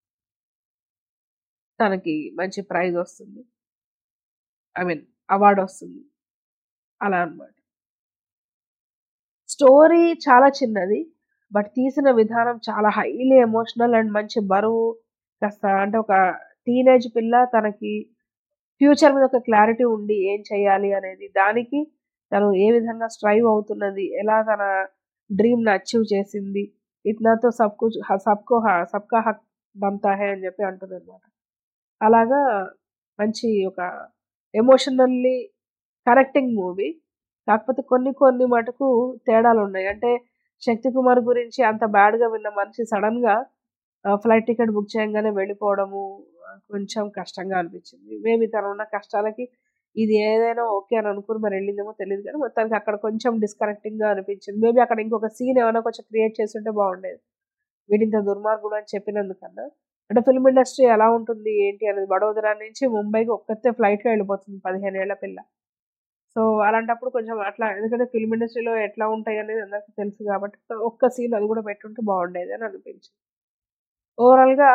తనకి మంచి ప్రైజ్ వస్తుంది ఐ మీన్ అవార్డు వస్తుంది అలా అన్నమాట స్టోరీ చాలా చిన్నది బట్ తీసిన విధానం చాలా హైలీ ఎమోషనల్ అండ్ మంచి బరువు కాస్త అంటే ఒక టీనేజ్ పిల్ల తనకి ఫ్యూచర్ మీద ఒక క్లారిటీ ఉండి ఏం చేయాలి అనేది దానికి తను ఏ విధంగా స్ట్రైవ్ అవుతున్నది ఎలా తన డ్రీమ్ని అచీవ్ చేసింది ఇట్నాతో సబ్కు సబ్కో హ- సబ్కా హక్ బంతా హే అని చెప్పి అంటుంది అనమాట అలాగా మంచి ఒక ఎమోషనల్లీ కరెక్టింగ్ మూవీ కాకపోతే కొన్ని కొన్ని మటుకు తేడాలు ఉన్నాయి అంటే శక్తి కుమార్ గురించి అంత బ్యాడ్గా విన్న మనిషి సడన్గా ఫ్లైట్ టికెట్ బుక్ చేయగానే వెళ్ళిపోవడము ఆ, కొంచెం కష్టంగా అనిపించింది మేబీ తను ఉన్న కష్టాలకి ఇది ఏదైనా ఓకే అని అనుకుని మరి వెళ్ళిందేమో తెలియదు కానీ మొత్తానికి అక్కడ కొంచెం డిస్కనెక్టింగ్గా అనిపించింది మేబీ అక్కడ ఇంకొక సీన్ ఏమైనా కొంచెం క్రియేట్ చేస్తుంటే బాగుండేది వీడింత దుర్మార్గుడు అని చెప్పినందుకన్నా అంటే ఫిల్మ్ ఇండస్ట్రీ ఎలా ఉంటుంది ఏంటి అనేది వడోదరా నుంచి ముంబైకి ఒక్కతే ఫ్లైట్లో వెళ్ళిపోతుంది పదిహేను ఏళ్ల పిల్ల సో అలాంటప్పుడు కొంచెం అట్లా ఎందుకంటే ఫిల్మ్ ఇండస్ట్రీలో ఎట్లా ఉంటాయి అనేది అందరికీ తెలుసు కాబట్టి ఒక్క సీన్ అది కూడా పెట్టుంటే బాగుండేది అని అనిపించింది ఓవరాల్గా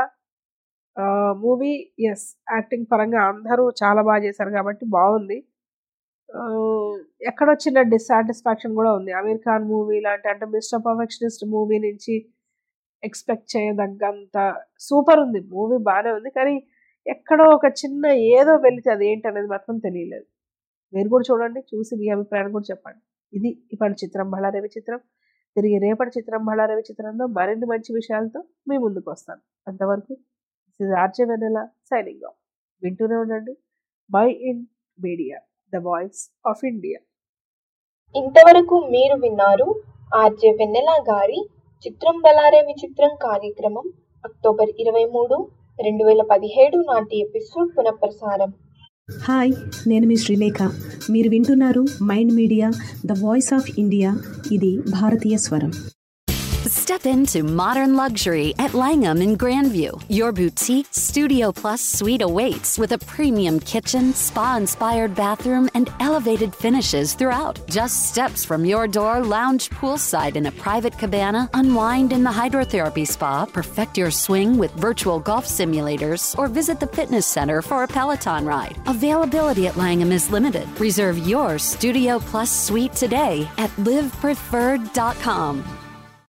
మూవీ ఎస్ యాక్టింగ్ పరంగా అందరూ చాలా బాగా చేశారు కాబట్టి బాగుంది ఆ, ఎక్కడో చిన్న డిస్సాటిస్ఫాక్షన్ కూడా ఉంది అమీర్ ఖాన్ మూవీ లాంటి అంటే మిస్టర్ పర్ఫెక్షనిస్ట్ మూవీ నుంచి ఎక్స్పెక్ట్ చేయదగ్గంత సూపర్ ఉంది మూవీ బాగానే ఉంది కానీ ఎక్కడో ఒక చిన్న ఏదో వెళితే అది ఏంటి అనేది మాత్రం తెలియలేదు మీరు కూడా చూడండి చూసి మీ అభిప్రాయం కూడా చెప్పండి ఇది ఇప్పటి చిత్రం బళ్ళారవి చిత్రం తిరిగి రేపటి చిత్రం బళ్ళారవి చిత్రంలో మరిన్ని మంచి విషయాలతో మీ ముందుకు వస్తాను అంతవరకు ఆర్జే వెనెల సైనింగ్ ఆఫ్ వింటూనే ఉండండి mind media the voice of India ఇంతవరకు మీరు విన్నారు ఆర్జే వెన్నెల గారి చిత్రం బలారే విచిత్రం కార్యక్రమం అక్టోబర్ ఇరవై మూడు రెండు వేల పదిహేడు నాటి ఎపిసోడ్ పునఃప్రసారం హాయ్ నేను మీ శ్రీలేఖ మీరు వింటున్నారు mind media the voice of India ఇది భారతీయ స్వరం Step into modern luxury at Langham in Grandview. Your boutique Studio Plus suite awaits with a premium kitchen, spa inspired bathroom, and elevated finishes throughout. Just steps from your door, lounge poolside in a private cabana, unwind in the hydrotherapy spa, perfect your swing with virtual golf simulators, or visit the fitness center for a Peloton ride. Availability at Langham is limited. Reserve your Studio Plus suite today at livepreferred.com.